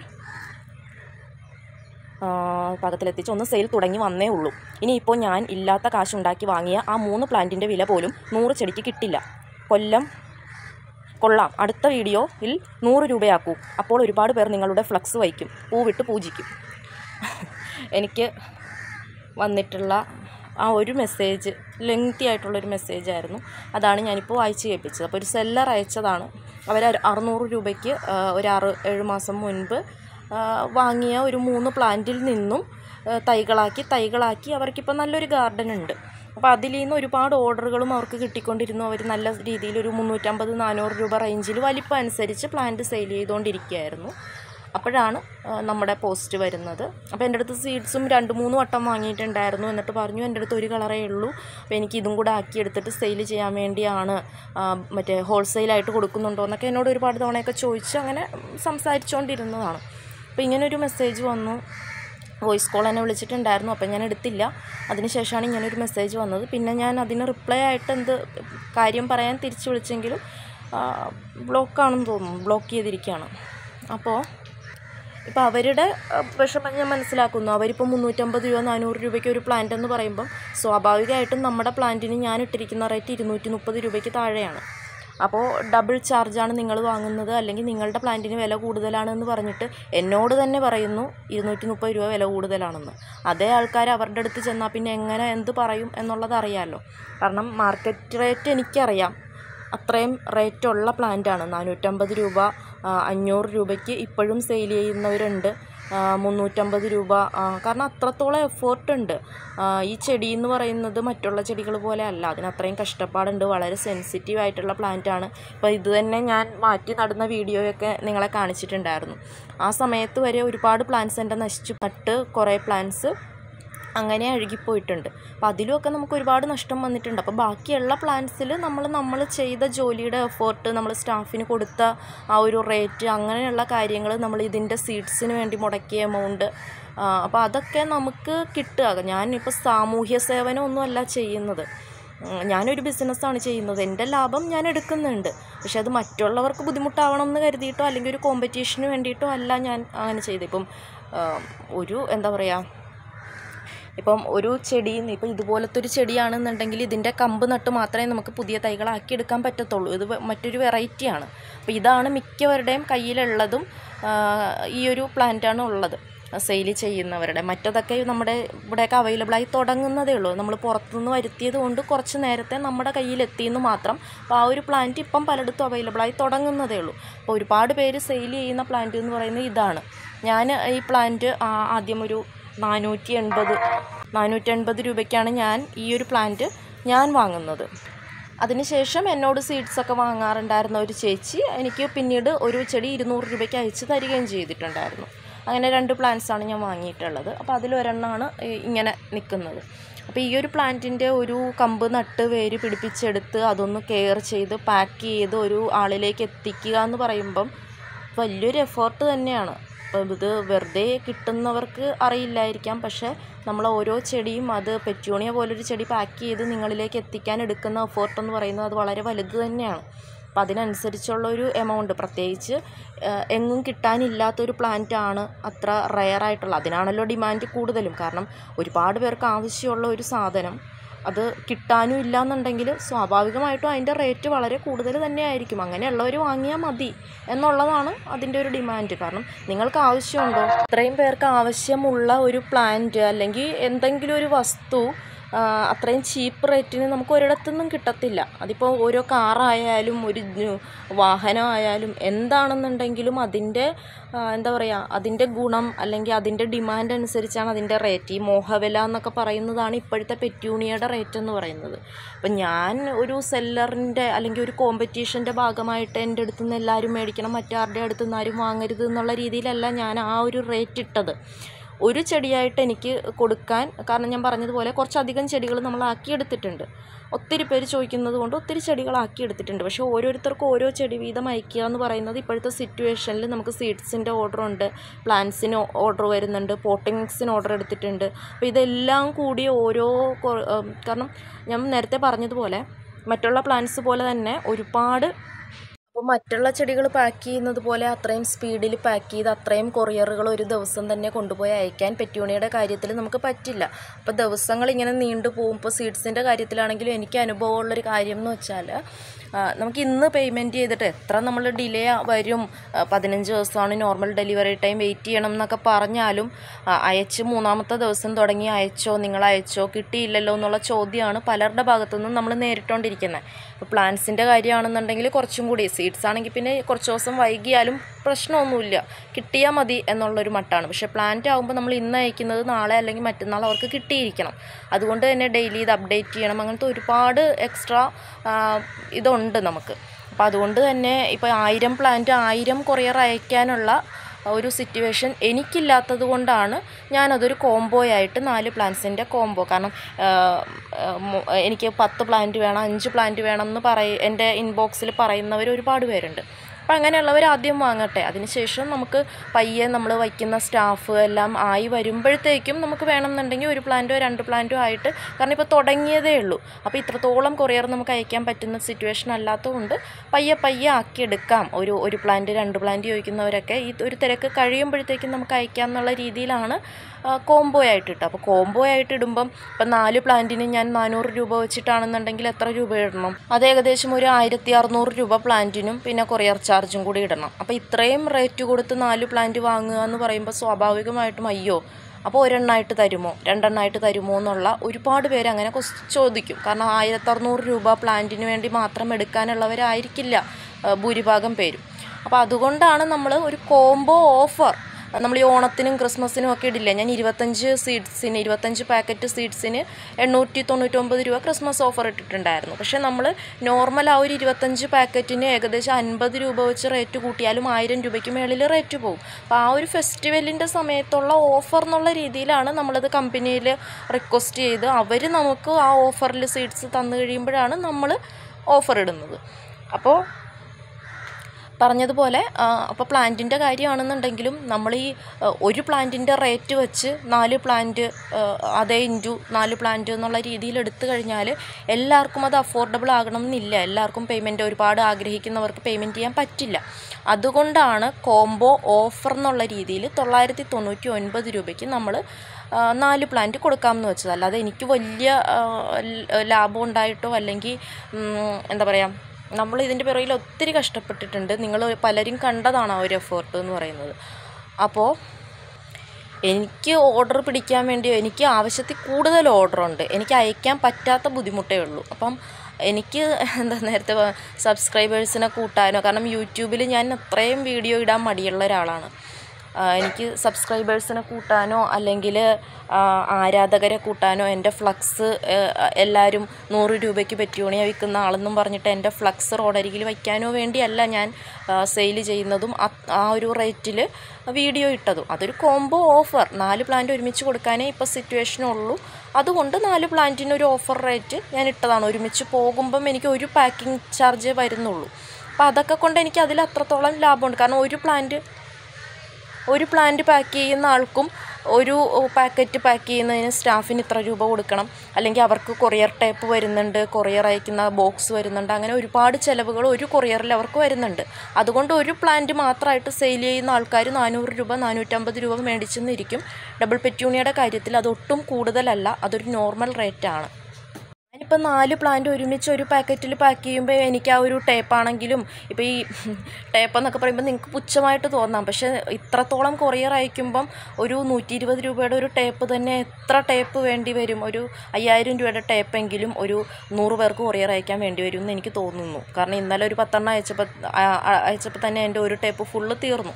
ആ, പാകത്തിലെത്തിച്ച് ഒന്ന് സെയിൽ തുടങ്ങി വന്നേ ഉള്ളൂ ഇനിയിപ്പോൾ ഞാൻ ഇല്ലാത്ത കാശുണ്ടാക്കി വാങ്ങിയ ആ മൂന്ന് പ്ലാന്റിൻ്റെ വില പോലും നൂറ് ചെടിക്ക് കിട്ടില്ല കൊല്ലം കൊള്ളാം അടുത്ത വീഡിയോയിൽ നൂറ് രൂപയാക്കൂ അപ്പോൾ ഒരുപാട് പേർ നിങ്ങളുടെ ഫ്ലക്സ് വയ്ക്കും പൂവിട്ട് പൂജിക്കും എനിക്ക് വന്നിട്ടുള്ള ആ ഒരു മെസ്സേജ് ലെങ്തി ആയിട്ടുള്ളൊരു മെസ്സേജ് ആയിരുന്നു അതാണ് ഞാനിപ്പോൾ വായിച്ച് കേൾപ്പിച്ചത് അപ്പോൾ ഒരു സെല്ലർ അയച്ചതാണ് അവർ അറുന്നൂറ് രൂപയ്ക്ക് ആ, ഒരു ആറ് ഏഴ് മാസം മുൻപ് ആ, വാങ്ങിയ ഒരു മൂന്ന് പ്ലാന്റിൽ നിന്നും ആ, തൈകളാക്കി തൈകളാക്കി അവർക്കിപ്പോൾ നല്ലൊരു ഗാർഡൻ ഉണ്ട് അപ്പോൾ അതിൽ നിന്ന് ഒരുപാട് ഓർഡറുകളും അവർക്ക് കിട്ടിക്കൊണ്ടിരുന്നു അവർ നല്ല രീതിയിൽ ഒരു മുന്നൂറ്റമ്പത് നാനൂറ് രൂപ റേഞ്ചിൽ വലിപ്പം അനുസരിച്ച് പ്ലാന്റ് സെയിൽ ചെയ്തുകൊണ്ടിരിക്കുകയായിരുന്നു അപ്പോഴാണ് ആ, നമ്മുടെ പോസ്റ്റ് വരുന്നത് അപ്പോൾ എൻ്റെ അടുത്ത് സീഡ്സും രണ്ട് മൂന്ന് വട്ടം വാങ്ങിയിട്ടുണ്ടായിരുന്നു എന്നിട്ട് പറഞ്ഞു എൻ്റെ അടുത്ത് ഒരു കളറേ ഉള്ളൂ അപ്പോൾ എനിക്ക് ഇതും കൂടെ ആക്കി എടുത്തിട്ട് സെയിൽ ചെയ്യാൻ വേണ്ടിയാണ് ആ, മറ്റേ ഹോൾസെയിലായിട്ട് കൊടുക്കുന്നുണ്ടോ എന്നൊക്കെ എന്നോട് ഒരുപാട് തവണയൊക്കെ ചോദിച്ച് അങ്ങനെ സംസാരിച്ചുകൊണ്ടിരുന്നതാണ് അപ്പോൾ ഇങ്ങനൊരു മെസ്സേജ് വന്നു വോയിസ് കോൾ എന്നെ വിളിച്ചിട്ടുണ്ടായിരുന്നു അപ്പം ഞാൻ എടുത്തില്ല അതിനുശേഷമാണ് ഇങ്ങനൊരു മെസ്സേജ് വന്നത് പിന്നെ ഞാൻ അതിന് റിപ്ലൈ ആയിട്ട് എന്ത് കാര്യം പറയാൻ തിരിച്ചു വിളിച്ചെങ്കിലും ബ്ലോക്കാണെന്ന് തോന്നുന്നു ബ്ലോക്ക് ചെയ്തിരിക്കുകയാണ് അപ്പോൾ ഇപ്പോൾ അവരുടെ ആ, വിഷമം ഞാൻ മനസ്സിലാക്കുന്നു അവരിപ്പോൾ മുന്നൂറ്റമ്പത് രൂപ നാനൂറ് രൂപയ്ക്ക് ഒരു പ്ലാന്റ് എന്ന് പറയുമ്പം സ്വാഭാവികമായിട്ടും നമ്മുടെ പ്ലാന്റിന് ഞാൻ ഇട്ടിരിക്കുന്ന റേറ്റ് ഇരുന്നൂറ്റി മുപ്പത് രൂപയ്ക്ക് താഴെയാണ് അപ്പോൾ ഡബിൾ ചാർജാണ് നിങ്ങൾ വാങ്ങുന്നത് അല്ലെങ്കിൽ നിങ്ങളുടെ പ്ലാന്റിന് വില കൂടുതലാണെന്ന് പറഞ്ഞിട്ട് എന്നോട് തന്നെ പറയുന്നു ഇരുന്നൂറ്റി മുപ്പത് രൂപ വില കൂടുതലാണെന്ന് അതേ ആൾക്കാർ അവരുടെ അടുത്ത് ചെന്നാൽ പിന്നെ എങ്ങനെ എന്ത് പറയും എന്നുള്ളത് അറിയാമല്ലോ കാരണം മാർക്കറ്റ് റേറ്റ് എനിക്കറിയാം അത്രയും റേറ്റുള്ള പ്ലാന്റാണ് നാനൂറ്റമ്പത് രൂപ ആ, അഞ്ഞൂറ് രൂപയ്ക്ക് ഇപ്പോഴും സെയിൽ ചെയ്യുന്നവരുണ്ട് ആ, മുന്നൂറ്റമ്പത് രൂപ ആ, കാരണം അത്രത്തോളം എഫേർട്ട് ഉണ്ട് ആ, ഈ ചെടി എന്ന് പറയുന്നത് മറ്റുള്ള ചെടികൾ പോലെ അല്ല അതിന് അത്രയും കഷ്ടപ്പാടുണ്ട് വളരെ സെൻസിറ്റീവ് ആയിട്ടുള്ള പ്ലാന്റാണ് ഇപ്പോൾ ഇത് തന്നെ ഞാൻ മാറ്റി നടുന്ന വീഡിയോയൊക്കെ നിങ്ങളെ കാണിച്ചിട്ടുണ്ടായിരുന്നു ആ സമയത്ത് വരെ ഒരുപാട് പ്ലാന്റ്സ് എൻ്റെ നശിച്ചു നട്ട് കുറേ പ്ലാന്റ്സ് അങ്ങനെ അഴുകിപ്പോയിട്ടുണ്ട് അപ്പോൾ അതിലുമൊക്കെ നമുക്ക് ഒരുപാട് നഷ്ടം വന്നിട്ടുണ്ട് അപ്പോൾ ബാക്കിയുള്ള പ്ലാൻസിൽ നമ്മൾ നമ്മൾ ചെയ്ത ജോലിയുടെ എഫേർട്ട് നമ്മൾ സ്റ്റാഫിന് കൊടുത്ത ആ ഒരു റേറ്റ് അങ്ങനെയുള്ള കാര്യങ്ങൾ നമ്മൾ ഇതിൻ്റെ സീഡ്സിന് വേണ്ടി മുടക്കിയ എമൗണ്ട് അപ്പോൾ അതൊക്കെ നമുക്ക് കിട്ടുക ഞാനിപ്പോൾ സാമൂഹ്യ സേവനം അല്ല ചെയ്യുന്നത് ഉം, ഞാനൊരു ബിസിനസ്സാണ് ചെയ്യുന്നത് എൻ്റെ ലാഭം ഞാൻ എടുക്കുന്നുണ്ട് പക്ഷെ അത് മറ്റുള്ളവർക്ക് ബുദ്ധിമുട്ടാവണം എന്ന് കരുതിയിട്ടോ അല്ലെങ്കിൽ ഒരു കോമ്പറ്റീഷന് വേണ്ടിയിട്ടോ അല്ല ഞാൻ അങ്ങനെ ചെയ്തത് ഇപ്പം ആ, ഒരു എന്താ പറയുക ഇപ്പം ഒരു ചെടി ഇപ്പം ഇതുപോലത്തെ ഒരു ചെടിയാണെന്നുണ്ടെങ്കിൽ ഇതിൻ്റെ കമ്പ് നട്ട് മാത്രമേ നമുക്ക് പുതിയ തൈകളാക്കി എടുക്കാൻ പറ്റത്തുള്ളൂ ഇത് വെ- മറ്റൊരു വെറൈറ്റിയാണ് അപ്പോൾ ഇതാണ് മിക്കവരുടെയും കയ്യിലുള്ളതും ആ, ഈ ഒരു പ്ലാന്റാണ് ഉള്ളത് സെയിൽ ചെയ്യുന്നവരുടെ മറ്റതൊക്കെ നമ്മുടെ ഇവിടെയൊക്കെ അവൈലബിളായി തുടങ്ങുന്നതേ ഉള്ളൂ നമ്മൾ പുറത്തുനിന്ന് വരുത്തിയത് കൊണ്ട് കുറച്ച് നേരത്തെ നമ്മുടെ കയ്യിലെത്തിയെന്ന് മാത്രം അപ്പോൾ ആ ഒരു പ്ലാന്റ് ഇപ്പം പലയിടത്തും അവൈലബിളായി തുടങ്ങുന്നതേ ഉള്ളൂ അപ്പോൾ ഒരുപാട് പേര് സെയിൽ ചെയ്യുന്ന പ്ലാന്റ് എന്ന് പറയുന്നത് ഇതാണ് ഞാൻ ഈ പ്ലാന്റ് ആദ്യം ഒരു നാനൂറ്റി എൺപത് നാനൂറ്റി എൺപത് രൂപയ്ക്കാണ് ഞാൻ ഈ ഒരു പ്ലാന്റ് ഞാൻ വാങ്ങുന്നത് അതിനുശേഷം എന്നോട് സീഡ്സൊക്കെ വാങ്ങാറുണ്ടായിരുന്ന ഒരു ചേച്ചി എനിക്ക് പിന്നീട് ഒരു ചെടി ഇരുന്നൂറ് രൂപയ്ക്ക് അയച്ച് തരികയും ചെയ്തിട്ടുണ്ടായിരുന്നു അങ്ങനെ രണ്ട് പ്ലാന്റ്സാണ് ഞാൻ വാങ്ങിയിട്ടുള്ളത് അപ്പോൾ അതിലൊരെണ്ണമാണ് ഈ- ഇങ്ങനെ നിൽക്കുന്നത് അപ്പോൾ ഈ ഒരു പ്ലാന്റിൻ്റെ ഒരു കമ്പ് നട്ട് വേര് പിടിപ്പിച്ചെടുത്ത് അതൊന്ന് കെയർ ചെയ്ത് പാക്ക് ചെയ്ത് ഒരു ആളിലേക്ക് എത്തിക്കുക എന്ന് പറയുമ്പം വലിയൊരു എഫേർട്ട് തന്നെയാണ് അപ്പം ഇത് വെറുതെ കിട്ടുന്നവർക്ക് അറിയില്ലായിരിക്കാം പക്ഷേ നമ്മൾ ഓരോ ചെടിയും അത് പെറ്റ്യൂണിയ പോലൊരു ചെടി പാക്ക് ചെയ്ത് നിങ്ങളിലേക്ക് എത്തിക്കാൻ എടുക്കുന്ന എഫേർട്ട് എന്ന് പറയുന്നത് അത് വളരെ വലുത് തന്നെയാണ് അപ്പം അതിനനുസരിച്ചുള്ള ഒരു എമൗണ്ട് പ്രത്യേകിച്ച് ഏഹ്, എങ്ങും കിട്ടാനില്ലാത്തൊരു പ്ലാന്റ് ആണ് അത്ര റെയർ ആയിട്ടുള്ള അതിനാണല്ലോ ഡിമാൻഡ് കൂടുതലും കാരണം ഒരുപാട് പേർക്ക് ആവശ്യമുള്ള ഒരു സാധനം അത് കിട്ടാനും ഇല്ല എന്നുണ്ടെങ്കിൽ സ്വാഭാവികമായിട്ടും അതിൻ്റെ റേറ്റ് വളരെ കൂടുതൽ തന്നെയായിരിക്കും അങ്ങനെയുള്ളവർ വാങ്ങിയാൽ മതി എന്നുള്ളതാണ് അതിൻ്റെ ഒരു ഡിമാൻഡ് കാരണം നിങ്ങൾക്ക് ആവശ്യമുണ്ടോ ഇത്രയും പേർക്ക് ആവശ്യമുള്ള ഒരു പ്ലാന്റ് അല്ലെങ്കിൽ എന്തെങ്കിലും ഒരു വസ്തു ആ, അത്രയും ചീപ്പ് റേറ്റിന് നമുക്ക് ഒരിടത്തുനിന്നും കിട്ടത്തില്ല അതിപ്പോൾ ഓരോ കാറായാലും ഒരു ജു- വാഹനമായാലും എന്താണെന്നുണ്ടെങ്കിലും അതിൻ്റെ ആ, എന്താ പറയുക അതിൻ്റെ ഗുണം അല്ലെങ്കിൽ അതിൻ്റെ ഡിമാൻഡ് അനുസരിച്ചാണ് അതിൻ്റെ റേറ്റ് ഈ മോഹവില എന്നൊക്കെ പറയുന്നതാണ് ഇപ്പോഴത്തെ പെറ്റ്യൂണിയയുടെ റേറ്റ് എന്ന് പറയുന്നത് അപ്പം ഞാൻ ഒരു സെല്ലറിൻ്റെ അല്ലെങ്കിൽ ഒരു കോമ്പറ്റീഷൻ്റെ ഭാഗമായിട്ട് എൻ്റെ അടുത്ത് നിന്ന് എല്ലാവരും മേടിക്കണം മറ്റാരുടെ അടുത്ത് നിന്ന് ആരും വാങ്ങരുത് എന്നുള്ള രീതിയിലല്ല ഞാൻ ആ ഒരു റേറ്റ് ഇട്ടത് ഒരു ചെടിയായിട്ട് എനിക്ക് കൊടുക്കാൻ കാരണം ഞാൻ പറഞ്ഞതുപോലെ കുറച്ചധികം ചെടികൾ നമ്മൾ ആക്കിയെടുത്തിട്ടുണ്ട് ഒത്തിരി പേര് ചോദിക്കുന്നത് കൊണ്ട് ഒത്തിരി ചെടികൾ ആക്കിയെടുത്തിട്ടുണ്ട് പക്ഷേ ഓരോരുത്തർക്കും ഓരോ ചെടി വീതം അയക്കുക എന്ന് പറയുന്നത് ഇപ്പോഴത്തെ സിറ്റുവേഷനിൽ നമുക്ക് സീഡ്സിൻ്റെ ഓർഡർ ഉണ്ട് പ്ലാന്റ്സിന് ഓർഡർ വരുന്നുണ്ട് പോട്ടിങ്സിന് ഓർഡർ എടുത്തിട്ടുണ്ട് അപ്പോൾ ഇതെല്ലാം കൂടി ഓരോ കൊ- ഉം, കാരണം ഞാൻ നേരത്തെ പറഞ്ഞതുപോലെ മറ്റുള്ള പ്ലാന്റ്സ് പോലെ തന്നെ ഒരുപാട് അപ്പോൾ മറ്റുള്ള ചെടികൾ പാക്ക് ചെയ്യുന്നത് പോലെ അത്രയും സ്പീഡിൽ പാക്ക് ചെയ്ത് അത്രയും കൊറിയറുകൾ ഒരു ദിവസം തന്നെ കൊണ്ടുപോയി അയക്കാൻ പെറ്റ്യൂണിയുടെ കാര്യത്തിൽ നമുക്ക് പറ്റില്ല അപ്പോൾ ദിവസങ്ങൾ ഇങ്ങനെ നീണ്ടു പോകും ഇപ്പോൾ സീഡ്സിൻ്റെ കാര്യത്തിലാണെങ്കിലും എനിക്ക് അനുഭവമുള്ളൊരു കാര്യം എന്ന് വെച്ചാൽ ആ, നമുക്ക് ഇന്ന് പേയ്മെൻറ്റ് ചെയ്തിട്ട് എത്ര നമ്മൾ ഡിലേ വരും ആ, പതിനഞ്ച് ദിവസമാണ് നോർമൽ ഡെലിവറി ടൈം വെയിറ്റ് ചെയ്യണം എന്നൊക്കെ പറഞ്ഞാലും ആ, അയച്ച് മൂന്നാമത്തെ ദിവസം തുടങ്ങി അയച്ചോ നിങ്ങൾ അയച്ചോ കിട്ടിയില്ലല്ലോ എന്നുള്ള ചോദ്യമാണ് പലരുടെ ഭാഗത്തു നിന്നും നമ്മൾ നേരിട്ടുകൊണ്ടിരിക്കുന്നത് ഇപ്പോൾ പ്ലാന്റ്സിൻ്റെ കാര്യമാണെന്നുണ്ടെങ്കിൽ കുറച്ചും കൂടി സീഡ്സ് ആണെങ്കിൽ പിന്നെ കുറച്ച് ദിവസം വൈകിയാലും പ്രശ്നമൊന്നുമില്ല കിട്ടിയാൽ മതി എന്നുള്ളൊരു മട്ടാണ് പക്ഷേ പ്ലാന്റ് ആകുമ്പോൾ നമ്മൾ ഇന്ന് അയക്കുന്നത് നാളെ അല്ലെങ്കിൽ മറ്റന്നാൾ അവർക്ക് കിട്ടിയിരിക്കണം അതുകൊണ്ട് തന്നെ ഡെയിലി ഇത് അപ്ഡേറ്റ് ചെയ്യണം അങ്ങനത്തെ ഒരുപാട് എക്സ്ട്രാ ഇതുണ്ട് നമുക്ക് അപ്പോൾ അതുകൊണ്ട് തന്നെ ഇപ്പോൾ ആയിരം പ്ലാന്റ് ആയിരം കൊറിയർ അയക്കാനുള്ള ഒരു സിറ്റുവേഷൻ എനിക്കില്ലാത്തത് കൊണ്ടാണ് ഞാനതൊരു കോംബോയായിട്ട് നാല് പ്ലാന്റ്സിൻ്റെ കോംബോ കാരണം ആ, ആ, മു- എനിക്ക് പത്ത് പ്ലാന്റ് വേണം അഞ്ച് പ്ലാന്റ് വേണം എന്ന് പറയ എൻ്റെ ഇൻബോക്സിൽ പറയുന്നവർ ഒരുപാട് പേരുണ്ട് അപ്പം അങ്ങനെയുള്ളവർ ആദ്യം വാങ്ങട്ടെ അതിനുശേഷം നമുക്ക് പയ്യെ നമ്മൾ വയ്ക്കുന്ന സ്റ്റാഫ് എല്ലാം ആയി വരുമ്പോഴത്തേക്കും നമുക്ക് വേണമെന്നുണ്ടെങ്കിൽ ഒരു പ്ലാന്റോ രണ്ട് പ്ലാന്റോ ആയിട്ട് കാരണം ഇപ്പോൾ തുടങ്ങിയതേ ഉള്ളൂ അപ്പോൾ ഇത്രത്തോളം കൊറിയർ നമുക്ക് അയക്കാൻ പറ്റുന്ന സിറ്റുവേഷൻ അല്ലാത്തതുകൊണ്ട് പയ്യെ പയ്യെ ആക്കിയെടുക്കാം ഒരു ഒരു പ്ലാന്റ് രണ്ട് പ്ലാന്റ് ചോദിക്കുന്നവരൊക്കെ ഈ ഒരു തിരക്ക് കഴിയുമ്പോഴത്തേക്കും നമുക്ക് അയക്കാം എന്നുള്ള രീതിയിലാണ് കോംബോ ആയിട്ട് ഇട്ടത് അപ്പോൾ കോംബോ ആയിട്ട് ഇടുമ്പം ഇപ്പം നാല് പ്ലാന്റിന് ഞാൻ നാനൂറ് രൂപ വെച്ചിട്ടാണെന്നുണ്ടെങ്കിൽ എത്ര രൂപ ഇടണം അത് ഏകദേശം ഒരു ആയിരത്തി അറുന്നൂറ് രൂപ പ്ലാന്റിനും പിന്നെ കൊറിയർ ചാർജും കൂടി ഇടണം അപ്പോൾ ഇത്രയും റേറ്റ് കൊടുത്ത് നാല് പ്ലാന്റ് വാങ്ങുക എന്ന് പറയുമ്പോൾ സ്വാഭാവികമായിട്ടും അയ്യോ അപ്പോൾ ഒരെണ്ണമായിട്ട് തരുമോ രണ്ടെണ്ണമായിട്ട് തരുമോ എന്നുള്ള ഒരുപാട് പേര് അങ്ങനെ ക്വസ് ചോദിക്കും കാരണം ആയിരത്തി അറുന്നൂറ് രൂപ പ്ലാന്റിന് വേണ്ടി മാത്രം എടുക്കാനുള്ളവരായിരിക്കില്ല ആ, ഭൂരിഭാഗം പേരും അപ്പോൾ അതുകൊണ്ടാണ് നമ്മൾ ഒരു കോംബോ ഓഫർ നമ്മൾ ഈ ഓണത്തിനും ക്രിസ്മസിനും ഒക്കെ ഇടില്ലേ ഞാൻ ഇരുപത്തഞ്ച് സീഡ്സിന് ഇരുപത്തഞ്ച് പാക്കറ്റ് സീഡ്സിന് എണ്ണൂറ്റി തൊണ്ണൂറ്റൊമ്പത് രൂപ ക്രിസ്മസ് ഓഫർ ഇട്ടിട്ടുണ്ടായിരുന്നു പക്ഷേ നമ്മൾ നോർമൽ ആ ഒരു ഇരുപത്തഞ്ച് പാക്കറ്റിന് ഏകദേശം അൻപത് രൂപ വെച്ച് റേറ്റ് കൂട്ടിയാലും ആയിരം രൂപയ്ക്ക് മേളിൽ റേറ്റ് പോകും അപ്പോൾ ആ ഒരു ഫെസ്റ്റിവലിൻ്റെ സമയത്തുള്ള ഓഫർ എന്നുള്ള രീതിയിലാണ് നമ്മളത് കമ്പനിയിൽ റിക്വസ്റ്റ് ചെയ്ത് അവർ നമുക്ക് ആ ഓഫറിൽ സീഡ്സ് തന്നു കഴിയുമ്പോഴാണ് നമ്മൾ ഓഫർ ഇടുന്നത് അപ്പോൾ പറഞ്ഞതുപോലെ അപ്പോൾ പ്ലാന്റിൻ്റെ കാര്യമാണെന്നുണ്ടെങ്കിലും നമ്മൾ ഈ ആ, ഒരു പ്ലാന്റിൻ്റെ റേറ്റ് വെച്ച് നാല് പ്ലാന്റ് അതേ ഇൻറ്റു നാല് പ്ലാന്റ് എന്നുള്ള രീതിയിൽ എടുത്തു കഴിഞ്ഞാൽ എല്ലാവർക്കും അത് അഫോർഡബിൾ ആകണം എന്നില്ല എല്ലാവർക്കും പേയ്മെൻറ്റ് ഒരുപാട് ആഗ്രഹിക്കുന്നവർക്ക് പേയ്മെൻറ്റ് ചെയ്യാൻ പറ്റില്ല അതുകൊണ്ടാണ് കോംബോ ഓഫർ എന്നുള്ള രീതിയിൽ തൊള്ളായിരത്തി തൊണ്ണൂറ്റി ഒൻപത് രൂപയ്ക്ക് നമ്മൾ നാല് പ്ലാന്റ് കൊടുക്കാമെന്ന് വെച്ചത് അല്ലാതെ എനിക്ക് വലിയ ആ, ല- ലാഭം ഉണ്ടായിട്ടോ അല്ലെങ്കിൽ ഉം, എന്താ പറയുക നമ്മൾ ഇതിൻ്റെ പിറകിൽ ഒത്തിരി കഷ്ടപ്പെട്ടിട്ടുണ്ട് നിങ്ങൾ പലരും കണ്ടതാണ് ആ ഒരു എഫേർട്ട് എന്ന് പറയുന്നത് അപ്പോൾ എനിക്ക് ഓർഡർ പിടിക്കാൻ വേണ്ടി എനിക്ക് ആവശ്യത്തിൽ കൂടുതൽ ഓർഡറുണ്ട് എനിക്ക് അയക്കാൻ പറ്റാത്ത ബുദ്ധിമുട്ടേ ഉള്ളൂ അപ്പം എനിക്ക് എന്താ നേരത്തെ സബ്സ്ക്രൈബേഴ്സിനെ കൂട്ടാനോ കാരണം യൂട്യൂബിൽ ഞാൻ അത്രയും വീഡിയോ ഇടാൻ മടിയുള്ള ഒരാളാണ് ആ, എനിക്ക് സബ്സ്ക്രൈബേഴ്സിനെ കൂട്ടാനോ അല്ലെങ്കിൽ ആരാധകരെ കൂട്ടാനോ എൻ്റെ ഫ്ലക്സ് എല്ലാവരും നൂറ് രൂപയ്ക്ക് പറ്റിയോണിയാ വിൽക്കുന്ന ആളെന്നും പറഞ്ഞിട്ട് എൻ്റെ ഫ്ലക്സ് റോഡരികിൽ വയ്ക്കാനോ വേണ്ടിയല്ല ഞാൻ സെയിൽ ചെയ്യുന്നതും ആ- ആ ഒരു റേറ്റിൽ വീഡിയോ ഇട്ടതും അതൊരു കോംബോ ഓഫർ നാല് പ്ലാന്റ് ഒരുമിച്ച് കൊടുക്കാനേ ഇപ്പോൾ സിറ്റുവേഷൻ ഉള്ളൂ അതുകൊണ്ട് നാല് പ്ലാന്റിന് ഒരു ഓഫർ റേറ്റ് ഞാൻ ഇട്ടതാണ് ഒരുമിച്ച് പോകുമ്പം എനിക്ക് ഒരു പാക്കിംഗ് ചാർജേ വരുന്നുള്ളൂ അപ്പോൾ അതൊക്കെ കൊണ്ട് എനിക്ക് അതിൽ അത്രത്തോളം ലാഭമുണ്ട് കാരണം ഒരു പ്ലാന്റ് ഒരു പ്ലാന്റ് പാക്ക് ചെയ്യുന്ന ആൾക്കും ഒരു പാക്കറ്റ് പാക്ക് ചെയ്യുന്നതിന് സ്റ്റാഫിന് ഇത്ര രൂപ കൊടുക്കണം അല്ലെങ്കിൽ അവർക്ക് കൊറിയർ ടേപ്പ് വരുന്നുണ്ട് കൊറിയർ അയക്കുന്ന ബോക്സ് വരുന്നുണ്ട് അങ്ങനെ ഒരുപാട് ചിലവുകൾ ഒരു കൊറിയറിൽ അവർക്ക് വരുന്നുണ്ട് അതുകൊണ്ട് ഒരു പ്ലാന്റ് മാത്രമായിട്ട് സെയിൽ ചെയ്യുന്ന ആൾക്കാർ നാനൂറ് രൂപ നാനൂറ്റമ്പത് രൂപ മേടിച്ചെന്നിരിക്കും ഡബിൾ പെറ്റ്യൂണിയുടെ കാര്യത്തിൽ അതൊട്ടും കൂടുതലല്ല അതൊരു നോർമൽ റേറ്റാണ് ഞാനിപ്പോൾ നാല് പ്ലാന്റ് ഒരുമിച്ച് ഒരു പാക്കറ്റിൽ പാക്ക് ചെയ്യുമ്പോൾ എനിക്ക് ആ ഒരു ടേപ്പാണെങ്കിലും ഇപ്പോൾ ഈ ടേപ്പ് എന്നൊക്കെ പറയുമ്പോൾ നിങ്ങൾക്ക് പുച്ഛമായിട്ട് തോന്നാം പക്ഷേ ഇത്രത്തോളം കൊറിയർ അയക്കുമ്പം ഒരു നൂറ്റി ഇരുപത് രൂപയുടെ ഒരു ടേപ്പ് തന്നെ എത്ര ടേപ്പ് വേണ്ടി വരും ഒരു അയ്യായിരം രൂപയുടെ ടേപ്പെങ്കിലും ഒരു നൂറ് പേർക്ക് കൊറിയർ അയക്കാൻ വേണ്ടി വരും എന്ന് എനിക്ക് തോന്നുന്നു കാരണം ഇന്നലെ ഒരു പത്തെണ്ണം അയച്ചപ്പോൾ ആ- ആ- അയച്ചപ്പോൾ തന്നെ എൻ്റെ ഒരു ടേപ്പ് ഫുള്ള് തീർന്നു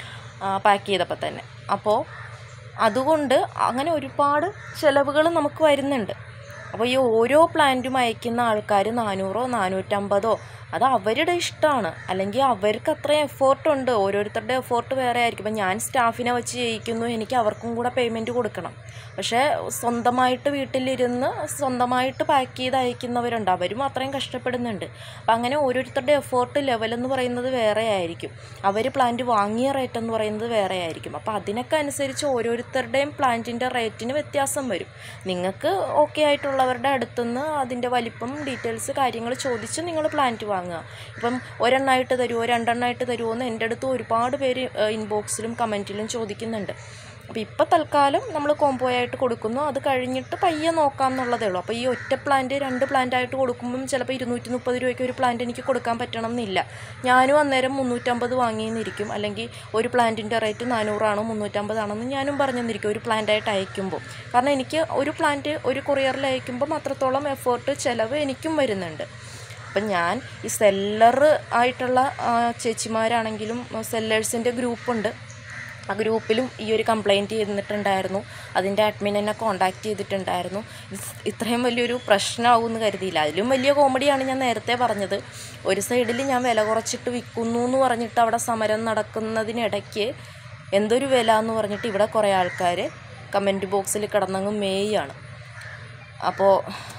പാക്ക് ചെയ്തപ്പോൾ തന്നെ അപ്പോൾ അതുകൊണ്ട് അങ്ങനെ ഒരുപാട് ചിലവുകൾ നമുക്ക് വരുന്നുണ്ട് അപ്പോൾ ഈ ഓരോ പ്ലാന്റും അയക്കുന്ന ആൾക്കാർ നാനൂറോ നാനൂറ്റമ്പതോ അത് അവരുടെ ഇഷ്ടമാണ് അല്ലെങ്കിൽ അവർക്ക് അത്രയും എഫേർട്ട് ഉണ്ട് ഓരോരുത്തരുടെ എഫേർട്ട് വേറെ ആയിരിക്കും ഇപ്പം ഞാൻ സ്റ്റാഫിനെ വെച്ച് ചെയ്യിക്കുന്നു എനിക്ക് അവർക്കും കൂടെ പേയ്മെൻറ്റ് കൊടുക്കണം പക്ഷേ സ്വന്തമായിട്ട് വീട്ടിലിരുന്ന് സ്വന്തമായിട്ട് പാക്ക് ചെയ്ത് അയക്കുന്നവരുണ്ട് അവരും അത്രയും കഷ്ടപ്പെടുന്നുണ്ട് അപ്പം അങ്ങനെ ഓരോരുത്തരുടെ എഫേർട്ട് ലെവൽ എന്ന് പറയുന്നത് വേറെ ആയിരിക്കും അവർ പ്ലാന്റ് വാങ്ങിയ റേറ്റ് എന്ന് പറയുന്നത് വേറെ ആയിരിക്കും അപ്പോൾ അതിനൊക്കെ അനുസരിച്ച് ഓരോരുത്തരുടെയും പ്ലാന്റിൻ്റെ റേറ്റിന് വ്യത്യാസം വരും നിങ്ങൾക്ക് ഓക്കെ ആയിട്ടുള്ളവരുടെ അടുത്തുനിന്ന് അതിൻ്റെ വലിപ്പം ഡീറ്റെയിൽസ് കാര്യങ്ങൾ ചോദിച്ച് നിങ്ങൾ പ്ലാന്റ് വാങ്ങുക ഇപ്പം ഒരെണ്ണമായിട്ട് തരുമോ രണ്ടെണ്ണമായിട്ട് തരുമോ എന്ന് എൻ്റെ അടുത്ത് ഒരുപാട് പേര് ഇൻബോക്സിലും കമൻറ്റിലും ചോദിക്കുന്നുണ്ട് അപ്പോൾ ഇപ്പോൾ തൽക്കാലം നമ്മൾ കോംബോ ആയിട്ട് കൊടുക്കുന്നു അത് കഴിഞ്ഞിട്ട് പയ്യെ നോക്കാം എന്നുള്ളതേ ഉള്ളൂ അപ്പോൾ ഈ ഒറ്റ പ്ലാന്റ് രണ്ട് പ്ലാന്റ് ആയിട്ട് കൊടുക്കുമ്പം ചിലപ്പോൾ ഇരുന്നൂറ്റി മുപ്പത് രൂപയ്ക്ക് ഒരു പ്ലാന്റ് എനിക്ക് കൊടുക്കാൻ പറ്റണം എന്നില്ല ഞാനും അന്നേരം മുന്നൂറ്റമ്പത് വാങ്ങിയെന്നിരിക്കും അല്ലെങ്കിൽ ഒരു പ്ലാന്റിൻ്റെ റേറ്റ് നാനൂറാണോ മുന്നൂറ്റമ്പതാണെന്ന് ഞാനും പറഞ്ഞെന്നിരിക്കും ഒരു പ്ലാന്റ് ആയിട്ട് അയക്കുമ്പോൾ കാരണം എനിക്ക് ഒരു പ്ലാന്റ് ഒരു കൊറിയറിൽ അയക്കുമ്പം അത്രത്തോളം എഫേർട്ട് ചിലവ് എനിക്കും വരുന്നുണ്ട് അപ്പം ഞാൻ ഈ സെല്ലർ ആയിട്ടുള്ള ആ, ചേച്ചിമാരാണെങ്കിലും സെല്ലേഴ്സിൻ്റെ ഗ്രൂപ്പുണ്ട് ആ ഗ്രൂപ്പിലും ഈ ഒരു കംപ്ലൈൻറ്റ് ചെയ്തിട്ടുണ്ടായിരുന്നു അതിൻ്റെ അഡ്മിൻ എന്നെ കോണ്ടാക്ട് ചെയ്തിട്ടുണ്ടായിരുന്നു ഇത് ഇത്രയും വലിയൊരു പ്രശ്നമാകുമെന്ന് കരുതിയില്ല അതിലും വലിയ കോമഡിയാണ് ഞാൻ നേരത്തെ പറഞ്ഞത് ഒരു സൈഡിൽ ഞാൻ വില കുറച്ചിട്ട് വിൽക്കുന്നു എന്ന് പറഞ്ഞിട്ട് അവിടെ സമരം നടക്കുന്നതിനിടയ്ക്ക് എന്തൊരു വില എന്ന് പറഞ്ഞിട്ട് ഇവിടെ കുറേ ആൾക്കാർ കമൻറ്റ് ബോക്സിൽ കിടന്നങ്ങ് മേയാണ് അപ്പോൾ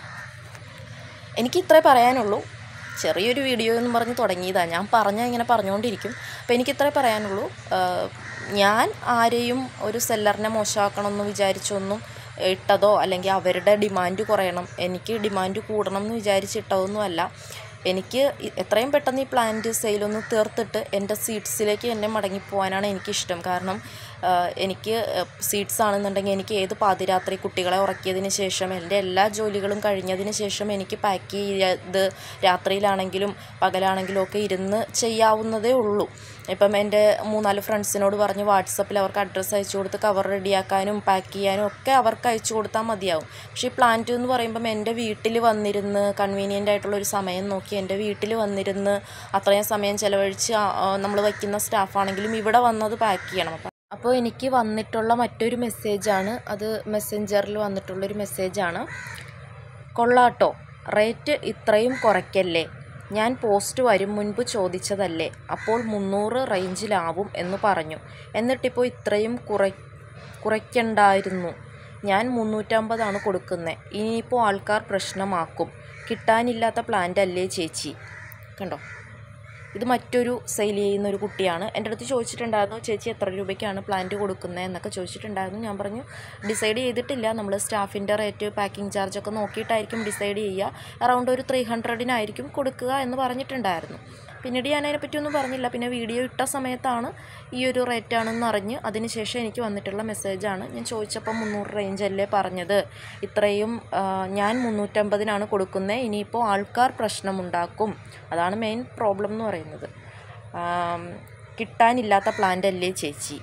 എനിക്ക് ഇത്രേ പറയാനുള്ളൂ ചെറിയൊരു വീഡിയോ എന്ന് പറഞ്ഞ് തുടങ്ങിയതാണ് ഞാൻ പറഞ്ഞാൽ ഇങ്ങനെ പറഞ്ഞുകൊണ്ടിരിക്കും അപ്പോൾ എനിക്കിത്രേ പറയാനുള്ളൂ ആഹ് ഞാൻ ആരെയും ഒരു സെല്ലറിനെ മോശമാക്കണമെന്ന് വിചാരിച്ചൊന്നും ഇട്ടതോ അല്ലെങ്കിൽ അവരുടെ ഡിമാൻഡ് കുറയണം എനിക്ക് ഡിമാൻഡ് കൂടണം എന്ന് വിചാരിച്ചിട്ടതൊന്നുമല്ല എനിക്ക് ഇ- എത്രയും പെട്ടെന്ന് ഈ പ്ലാന്റ് സെയിലൊന്ന് തീർത്തിട്ട് എൻ്റെ സീഡ്സിലേക്ക് തന്നെ മടങ്ങിപ്പോകാനാണ് എനിക്കിഷ്ടം കാരണം ആ, എനിക്ക് സീഡ്സ് ആണെന്നുണ്ടെങ്കിൽ എനിക്ക് ഏത് പാതിരാത്രി കുട്ടികളെ ഉറക്കിയതിന് ശേഷം എൻ്റെ എല്ലാ ജോലികളും കഴിഞ്ഞതിന് ശേഷം എനിക്ക് പാക്ക് ചെയ്ത് രാത്രിയിലാണെങ്കിലും പകലാണെങ്കിലും ഒക്കെ ഇരുന്ന് ചെയ്യാവുന്നതേ ഉള്ളൂ ഇപ്പം എൻ്റെ മൂന്നാല് ഫ്രണ്ട്സിനോട് പറഞ്ഞ് വാട്സപ്പിൽ അവർക്ക് അഡ്രസ്സ് അയച്ചു കൊടുത്ത് കവർ റെഡിയാക്കാനും പാക്ക് ചെയ്യാനും ഒക്കെ അവർക്ക് അയച്ചു കൊടുത്താൽ മതിയാവും പക്ഷേ ഈ പ്ലാന്റ് എന്ന് പറയുമ്പം എൻ്റെ വീട്ടിൽ വന്നിരുന്ന് കൺവീനിയൻ്റ് ആയിട്ടുള്ള ഒരു സമയം നോക്കി എൻ്റെ വീട്ടിൽ വന്നിരുന്ന് അത്രയും സമയം ചിലവഴിച്ച് നമ്മൾ വയ്ക്കുന്ന സ്റ്റാഫാണെങ്കിലും ഇവിടെ വന്നത് പാക്ക് ചെയ്യണം അപ്പം അപ്പോൾ എനിക്ക് വന്നിട്ടുള്ള മറ്റൊരു മെസ്സേജാണ് അത് മെസ്സഞ്ചറിൽ വന്നിട്ടുള്ളൊരു മെസ്സേജാണ് കൊള്ളാട്ടോ റേറ്റ് ഇത്രയും കുറയ്ക്കല്ലേ ഞാൻ പോസ്റ്റ് വരും മുൻപ് ചോദിച്ചതല്ലേ അപ്പോൾ മുന്നൂറ് റേഞ്ചിലാവും എന്ന് പറഞ്ഞു എന്നിട്ടിപ്പോൾ ഇത്രയും കുറ കുറയ്ക്കണ്ടായിരുന്നു ഞാൻ മുന്നൂറ്റമ്പതാണ് കൊടുക്കുന്നത് ഇനിയിപ്പോൾ ആൾക്കാർ പ്രശ്നമാക്കും കിട്ടാനില്ലാത്ത പ്ലാന്റ് അല്ലേ ചേച്ചി കണ്ടോ ഇത് മറ്റൊരു സെയിൽ ചെയ്യുന്ന ഒരു കുട്ടിയാണ് എൻ്റെ അടുത്ത് ചോദിച്ചിട്ടുണ്ടായിരുന്നു ചേച്ചി എത്ര രൂപയ്ക്കാണ് പ്ലാന്റ് കൊടുക്കുന്നത് എന്നൊക്കെ ചോദിച്ചിട്ടുണ്ടായിരുന്നു ഞാൻ പറഞ്ഞു ഡിസൈഡ് ചെയ്തിട്ടില്ല നമ്മൾ സ്റ്റാഫിൻ്റെ റേറ്റ് പാക്കിംഗ് ചാർജൊക്കെ നോക്കിയിട്ടായിരിക്കും ഡിസൈഡ് ചെയ്യുക അറൗണ്ട് ഒരു ത്രീ ഹൺഡ്രഡിനായിരിക്കും കൊടുക്കുക എന്ന് പറഞ്ഞിട്ടുണ്ടായിരുന്നു പിന്നീട് ഞാൻ അതിനെപ്പറ്റി ഒന്നും പറഞ്ഞില്ല പിന്നെ വീഡിയോ ഇട്ട സമയത്താണ് ഈ ഒരു റേറ്റ് ആണെന്ന് അറിഞ്ഞ് അതിനുശേഷം എനിക്ക് വന്നിട്ടുള്ള മെസ്സേജാണ് ഞാൻ ചോദിച്ചപ്പോൾ മുന്നൂറ് റേഞ്ച് അല്ലേ പറഞ്ഞത് ഇത്രയും ആ, ഞാൻ മുന്നൂറ്റമ്പതിനാണ് കൊടുക്കുന്നത് ഇനിയിപ്പോൾ ആൾക്കാർ പ്രശ്നമുണ്ടാക്കും അതാണ് മെയിൻ പ്രോബ്ലം എന്ന് പറയുന്നത് ആം, കിട്ടാനില്ലാത്ത പ്ലാന്റ് അല്ലേ ചേച്ചി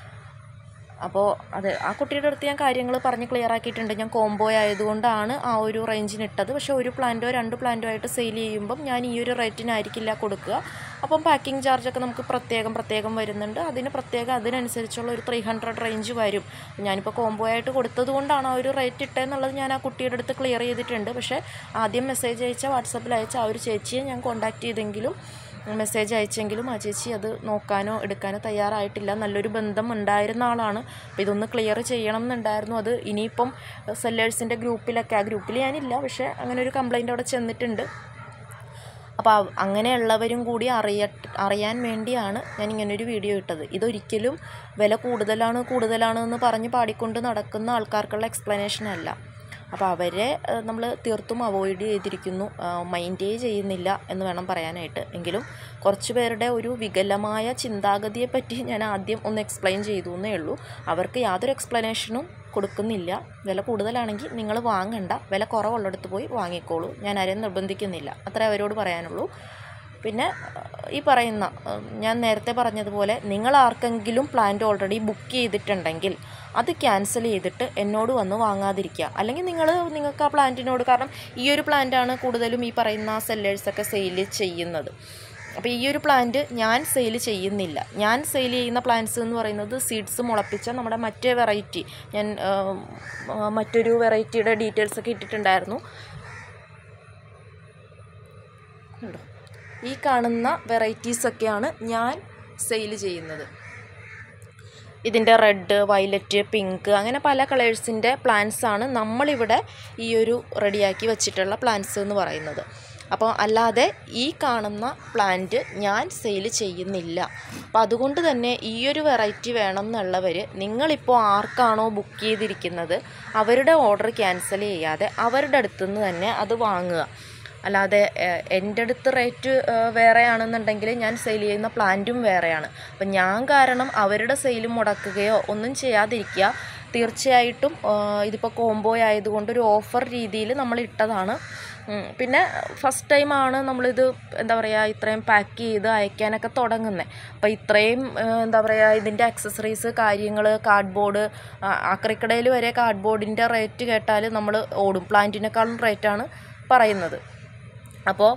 അപ്പോൾ അത് ആ കുട്ടിയുടെ അടുത്ത് ഞാൻ കാര്യങ്ങൾ പറഞ്ഞ് ക്ലിയർ ആക്കിയിട്ടുണ്ട് ഞാൻ കോംബോ ആയതുകൊണ്ടാണ് ആ ഒരു റേഞ്ചിന് ഇട്ടത് പക്ഷേ ഒരു പ്ലാന്റോ രണ്ട് പ്ലാന്റോ ആയിട്ട് സെയിൽ ചെയ്യുമ്പം ഞാൻ ഈ ഒരു റേറ്റിനായിരിക്കില്ല കൊടുക്കുക അപ്പം പാക്കിംഗ് ചാർജൊക്കെ നമുക്ക് പ്രത്യേകം പ്രത്യേകം വരുന്നുണ്ട് അതിന് പ്രത്യേകം അതിനനുസരിച്ചുള്ള ഒരു ത്രീ ഹൺഡ്രഡ് റേഞ്ച് വരും ഞാനിപ്പോൾ കോംബോ ആയിട്ട് കൊടുത്തത് കൊണ്ടാണ് ആ ഒരു റേറ്റ് ഇട്ടതെന്നുള്ളത് ഞാൻ ആ കുട്ടിയുടെ അടുത്ത് ക്ലിയർ ചെയ്തിട്ടുണ്ട് പക്ഷേ ആദ്യം മെസ്സേജ് അയച്ച വാട്സപ്പിൽ അയച്ച ആ ഒരു ചേച്ചിയെ ഞാൻ കോൺടാക്റ്റ് ചെയ്തെങ്കിലും മെസ്സേജ് അയച്ചെങ്കിലും ആ ചേച്ചി അത് നോക്കാനോ എടുക്കാനോ തയ്യാറായിട്ടില്ല നല്ലൊരു ബന്ധം ഉണ്ടായിരുന്ന ആളാണ് അപ്പോൾ ഇതൊന്ന് ക്ലിയർ ചെയ്യണം എന്നുണ്ടായിരുന്നു അത് ഇനിയിപ്പം സെല്ലേഴ്സിൻ്റെ ഗ്രൂപ്പിലൊക്കെ ആ ഗ്രൂപ്പിൽ ഞാനില്ല പക്ഷേ അങ്ങനെ ഒരു കംപ്ലൈൻറ്റ് അവിടെ ചെന്നിട്ടുണ്ട് അപ്പോൾ അവ- അങ്ങനെയുള്ളവരും കൂടി അറിയ അറിയാൻ വേണ്ടിയാണ് ഞാൻ ഇങ്ങനൊരു വീഡിയോ ഇട്ടത് ഇതൊരിക്കലും വില കൂടുതലാണ് കൂടുതലാണ് എന്ന് പറഞ്ഞ് പാടിക്കൊണ്ട് നടക്കുന്ന ആൾക്കാർക്കുള്ള എക്സ്പ്ലനേഷൻ അല്ല അപ്പോൾ അവരെ നമ്മൾ തീർത്തും അവോയ്ഡ് ചെയ്തിരിക്കുന്നു മൈൻഡേ ചെയ്യുന്നില്ല എന്ന് വേണം പറയാനായിട്ട് എങ്കിലും കുറച്ച് പേരുടെ ഒരു വികലമായ ചിന്താഗതിയെ പറ്റി ഞാൻ ആദ്യം ഒന്ന് എക്സ്പ്ലെയിൻ ചെയ്തു എന്നേ ഉള്ളൂ അവർക്ക് യാതൊരു എക്സ്പ്ലനേഷനും കൊടുക്കുന്നില്ല വില കൂടുതലാണെങ്കിൽ നിങ്ങൾ വാങ്ങണ്ട വില കുറവുള്ളിടത്ത് പോയി വാങ്ങിക്കോളൂ ഞാൻ ആരെയും നിർബന്ധിക്കുന്നില്ല അത്രേ അവരോട് പറയാനുള്ളൂ പിന്നെ അഹ് ഈ പറയുന്ന അഹ് ഞാൻ നേരത്തെ പറഞ്ഞതുപോലെ നിങ്ങൾ ആർക്കെങ്കിലും പ്ലാന്റ് ഓൾറെഡി ബുക്ക് ചെയ്തിട്ടുണ്ടെങ്കിൽ അത് ക്യാൻസൽ ചെയ്തിട്ട് എന്നോട് വന്ന് വാങ്ങാതിരിക്കുക അല്ലെങ്കിൽ നിങ്ങൾ നിങ്ങൾക്ക് ആ പ്ലാന്റിനോട് കാരണം ഈ ഒരു പ്ലാന്റാണ് കൂടുതലും ഈ പറയുന്ന സെല്ലേഴ്സൊക്കെ സെയിൽ ചെയ്യുന്നത് അപ്പോൾ ഈ ഒരു പ്ലാന്റ് ഞാൻ സെയിൽ ചെയ്യുന്നില്ല ഞാൻ സെയിൽ ചെയ്യുന്ന പ്ലാന്റ്സ് എന്ന് പറയുന്നത് സീഡ്സ് മുളപ്പിച്ച നമ്മുടെ മറ്റേ വെറൈറ്റി ഞാൻ ആം, ആ, മറ്റൊരു വെറൈറ്റിയുടെ ഡീറ്റെയിൽസ് ഒക്കെ ഇട്ടിട്ടുണ്ടായിരുന്നു കണ്ടോ? ഈ കാണുന്ന വെറൈറ്റീസൊക്കെയാണ് ഞാൻ സെയിൽ ചെയ്യുന്നത് ഇതിൻ്റെ റെഡ് വയലറ്റ് പിങ്ക് അങ്ങനെ പല കളേഴ്സിൻ്റെ പ്ലാന്റ്സ് ആണ് നമ്മളിവിടെ ഈ ഒരു റെഡിയാക്കി വെച്ചിട്ടുള്ള പ്ലാന്റ്സ് എന്ന് പറയുന്നത് അപ്പോൾ അല്ലാതെ ഈ കാണുന്ന പ്ലാന്റ് ഞാൻ സെയിൽ ചെയ്യുന്നില്ല അപ്പോൾ അതുകൊണ്ട് തന്നെ ഈ ഒരു വെറൈറ്റി വേണം എന്നുള്ളവർ നിങ്ങളിപ്പോൾ ആർക്കാണോ ബുക്ക് ചെയ്തിരിക്കുന്നത് അവരുടെ ഓർഡർ ക്യാൻസൽ ചെയ്യാതെ അവരുടെ അടുത്തു നിന്ന് തന്നെ അത് വാങ്ങുക അല്ലാതെ ഏഹ്, എൻ്റെ അടുത്ത് റേറ്റ് ഏഹ്, വേറെയാണെന്നുണ്ടെങ്കിൽ ഞാൻ സെയിൽ ചെയ്യുന്ന പ്ലാന്റും വേറെയാണ് അപ്പം ഞാൻ കാരണം അവരുടെ സെയിൽ മുടക്കുകയോ ഒന്നും ചെയ്യാതിരിക്കുക തീർച്ചയായിട്ടും ഏഹ്, ഇതിപ്പോൾ കോംബോ ആയതുകൊണ്ട് ഒരു ഓഫർ രീതിയിൽ നമ്മൾ ഇട്ടതാണ് ഉം, പിന്നെ ഫസ്റ്റ് ടൈമാണ് നമ്മളിത് എന്താ പറയുക ഇത്രയും പാക്ക് ചെയ്ത് അയക്കാനൊക്കെ തുടങ്ങുന്നത് അപ്പോൾ ഇത്രയും ഏഹ്, എന്താ പറയുക ഇതിൻ്റെ അക്സസറീസ് കാര്യങ്ങൾ കാർഡ്ബോർഡ് ആക്രിക്കടയിൽ വരെ കാർഡ്ബോർഡിൻ്റെ റേറ്റ് കേട്ടാൽ നമ്മൾ ഓടും പ്ലാന്റിനേക്കാളും റേറ്റാണ് പറയുന്നത് അപ്പോൾ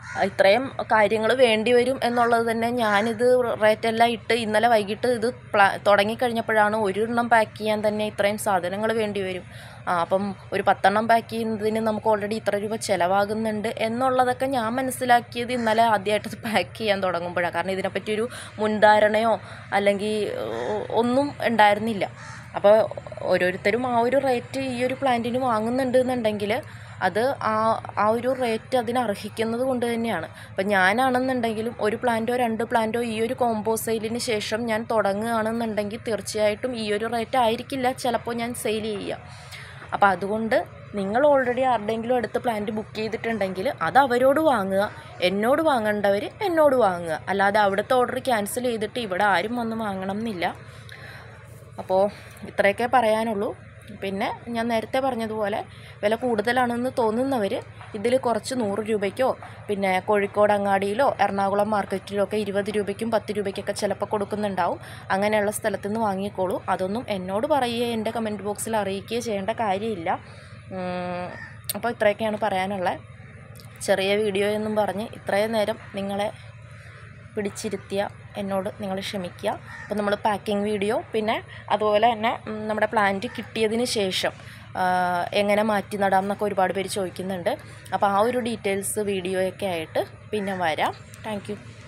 ഇത്രയും കാര്യങ്ങൾ വേണ്ടി വരും എന്നുള്ളത് തന്നെ ഞാനിത് റേറ്റ് എല്ലാം ഇട്ട് ഇന്നലെ വൈകിട്ട് ഇത് പ്ലാ തുടങ്ങിക്കഴിഞ്ഞപ്പോഴാണ് ഒരെണ്ണം പാക്ക് ചെയ്യാൻ തന്നെ ഇത്രയും സാധനങ്ങൾ വേണ്ടി വരും ആ അപ്പം ഒരു പത്തെണ്ണം പാക്ക് ചെയ്യുന്നതിന് നമുക്ക് ഓൾറെഡി ഇത്ര രൂപ ചിലവാകുന്നുണ്ട് എന്നുള്ളതൊക്കെ ഞാൻ മനസ്സിലാക്കിയത് ഇന്നലെ ആദ്യമായിട്ട് ഇത് പാക്ക് ചെയ്യാൻ തുടങ്ങുമ്പോഴാണ് കാരണം ഇതിനെപ്പറ്റി ഒരു മുൻധാരണയോ അല്ലെങ്കിൽ ഏഹ്, ഒന്നും ഉണ്ടായിരുന്നില്ല അപ്പോൾ ഓരോരുത്തരും ആ ഒരു റേറ്റ് ഈ ഒരു പ്ലാന്റിന് വാങ്ങുന്നുണ്ട് എന്നുണ്ടെങ്കിൽ അത് ആ ആ ഒരു റേറ്റ് അതിന് അർഹിക്കുന്നത് കൊണ്ട് തന്നെയാണ് അപ്പം ഞാനാണെന്നുണ്ടെങ്കിലും ഒരു പ്ലാന്റോ രണ്ട് പ്ലാന്റോ ഈ ഒരു കോംബോ സെയിലിന് ശേഷം ഞാൻ തുടങ്ങുകയാണെന്നുണ്ടെങ്കിൽ തീർച്ചയായിട്ടും ഈ ഒരു റേറ്റ് ആയിരിക്കില്ല ചിലപ്പോൾ ഞാൻ സെയിൽ ചെയ്യുക അപ്പോൾ അതുകൊണ്ട് നിങ്ങൾ ഓൾറെഡി ആരുടെയെങ്കിലും അടുത്ത് പ്ലാന്റ് ബുക്ക് ചെയ്തിട്ടുണ്ടെങ്കിൽ അത് അവരോട് വാങ്ങുക എന്നോട് വാങ്ങേണ്ടവർ എന്നോട് വാങ്ങുക അല്ലാതെ അവിടുത്തെ ഓർഡർ ക്യാൻസൽ ചെയ്തിട്ട് ഇവിടെ ആരും വന്ന് വാങ്ങണം എന്നില്ല അപ്പോൾ ഇത്രയൊക്കെ പറയാനുള്ളൂ പിന്നെ ഞാൻ നേരത്തെ പറഞ്ഞതുപോലെ വില കൂടുതലാണെന്ന് തോന്നുന്നവർ ഇതിൽ കുറച്ച് നൂറ് രൂപയ്ക്കോ പിന്നെ കോഴിക്കോട് അങ്ങാടിയിലോ എറണാകുളം മാർക്കറ്റിലോ ഒക്കെ ഇരുപത് രൂപയ്ക്കും പത്ത് രൂപയ്ക്കൊക്കെ ചിലപ്പോൾ കൊടുക്കുന്നുണ്ടാവും അങ്ങനെയുള്ള സ്ഥലത്തു നിന്ന് വാങ്ങിക്കോളൂ അതൊന്നും എന്നോട് പറയുകയോ എൻ്റെ കമൻറ്റ് ബോക്സിൽ അറിയിക്കുകയോ ചെയ്യേണ്ട കാര്യമില്ല ഉം, അപ്പോൾ ഇത്രയൊക്കെയാണ് പറയാനുള്ളത് ചെറിയ വീഡിയോ എന്നും പറഞ്ഞ് ഇത്രയും നേരം നിങ്ങളെ പിടിച്ചിരുത്തിയ എന്നോട് നിങ്ങൾ ക്ഷമിക്കുക അപ്പോൾ നമ്മൾ പാക്കിംഗ് വീഡിയോ പിന്നെ അതുപോലെ തന്നെ ഉം, നമ്മുടെ പ്ലാന്റ് കിട്ടിയതിന് ശേഷം ആ, എങ്ങനെ മാറ്റി നടാം എന്നൊക്കെ ഒരുപാട് പേര് ചോദിക്കുന്നുണ്ട് അപ്പോൾ ആ ഒരു ഡീറ്റെയിൽസ് വീഡിയോയൊക്കെ ആയിട്ട് പിന്നെ വരാം താങ്ക്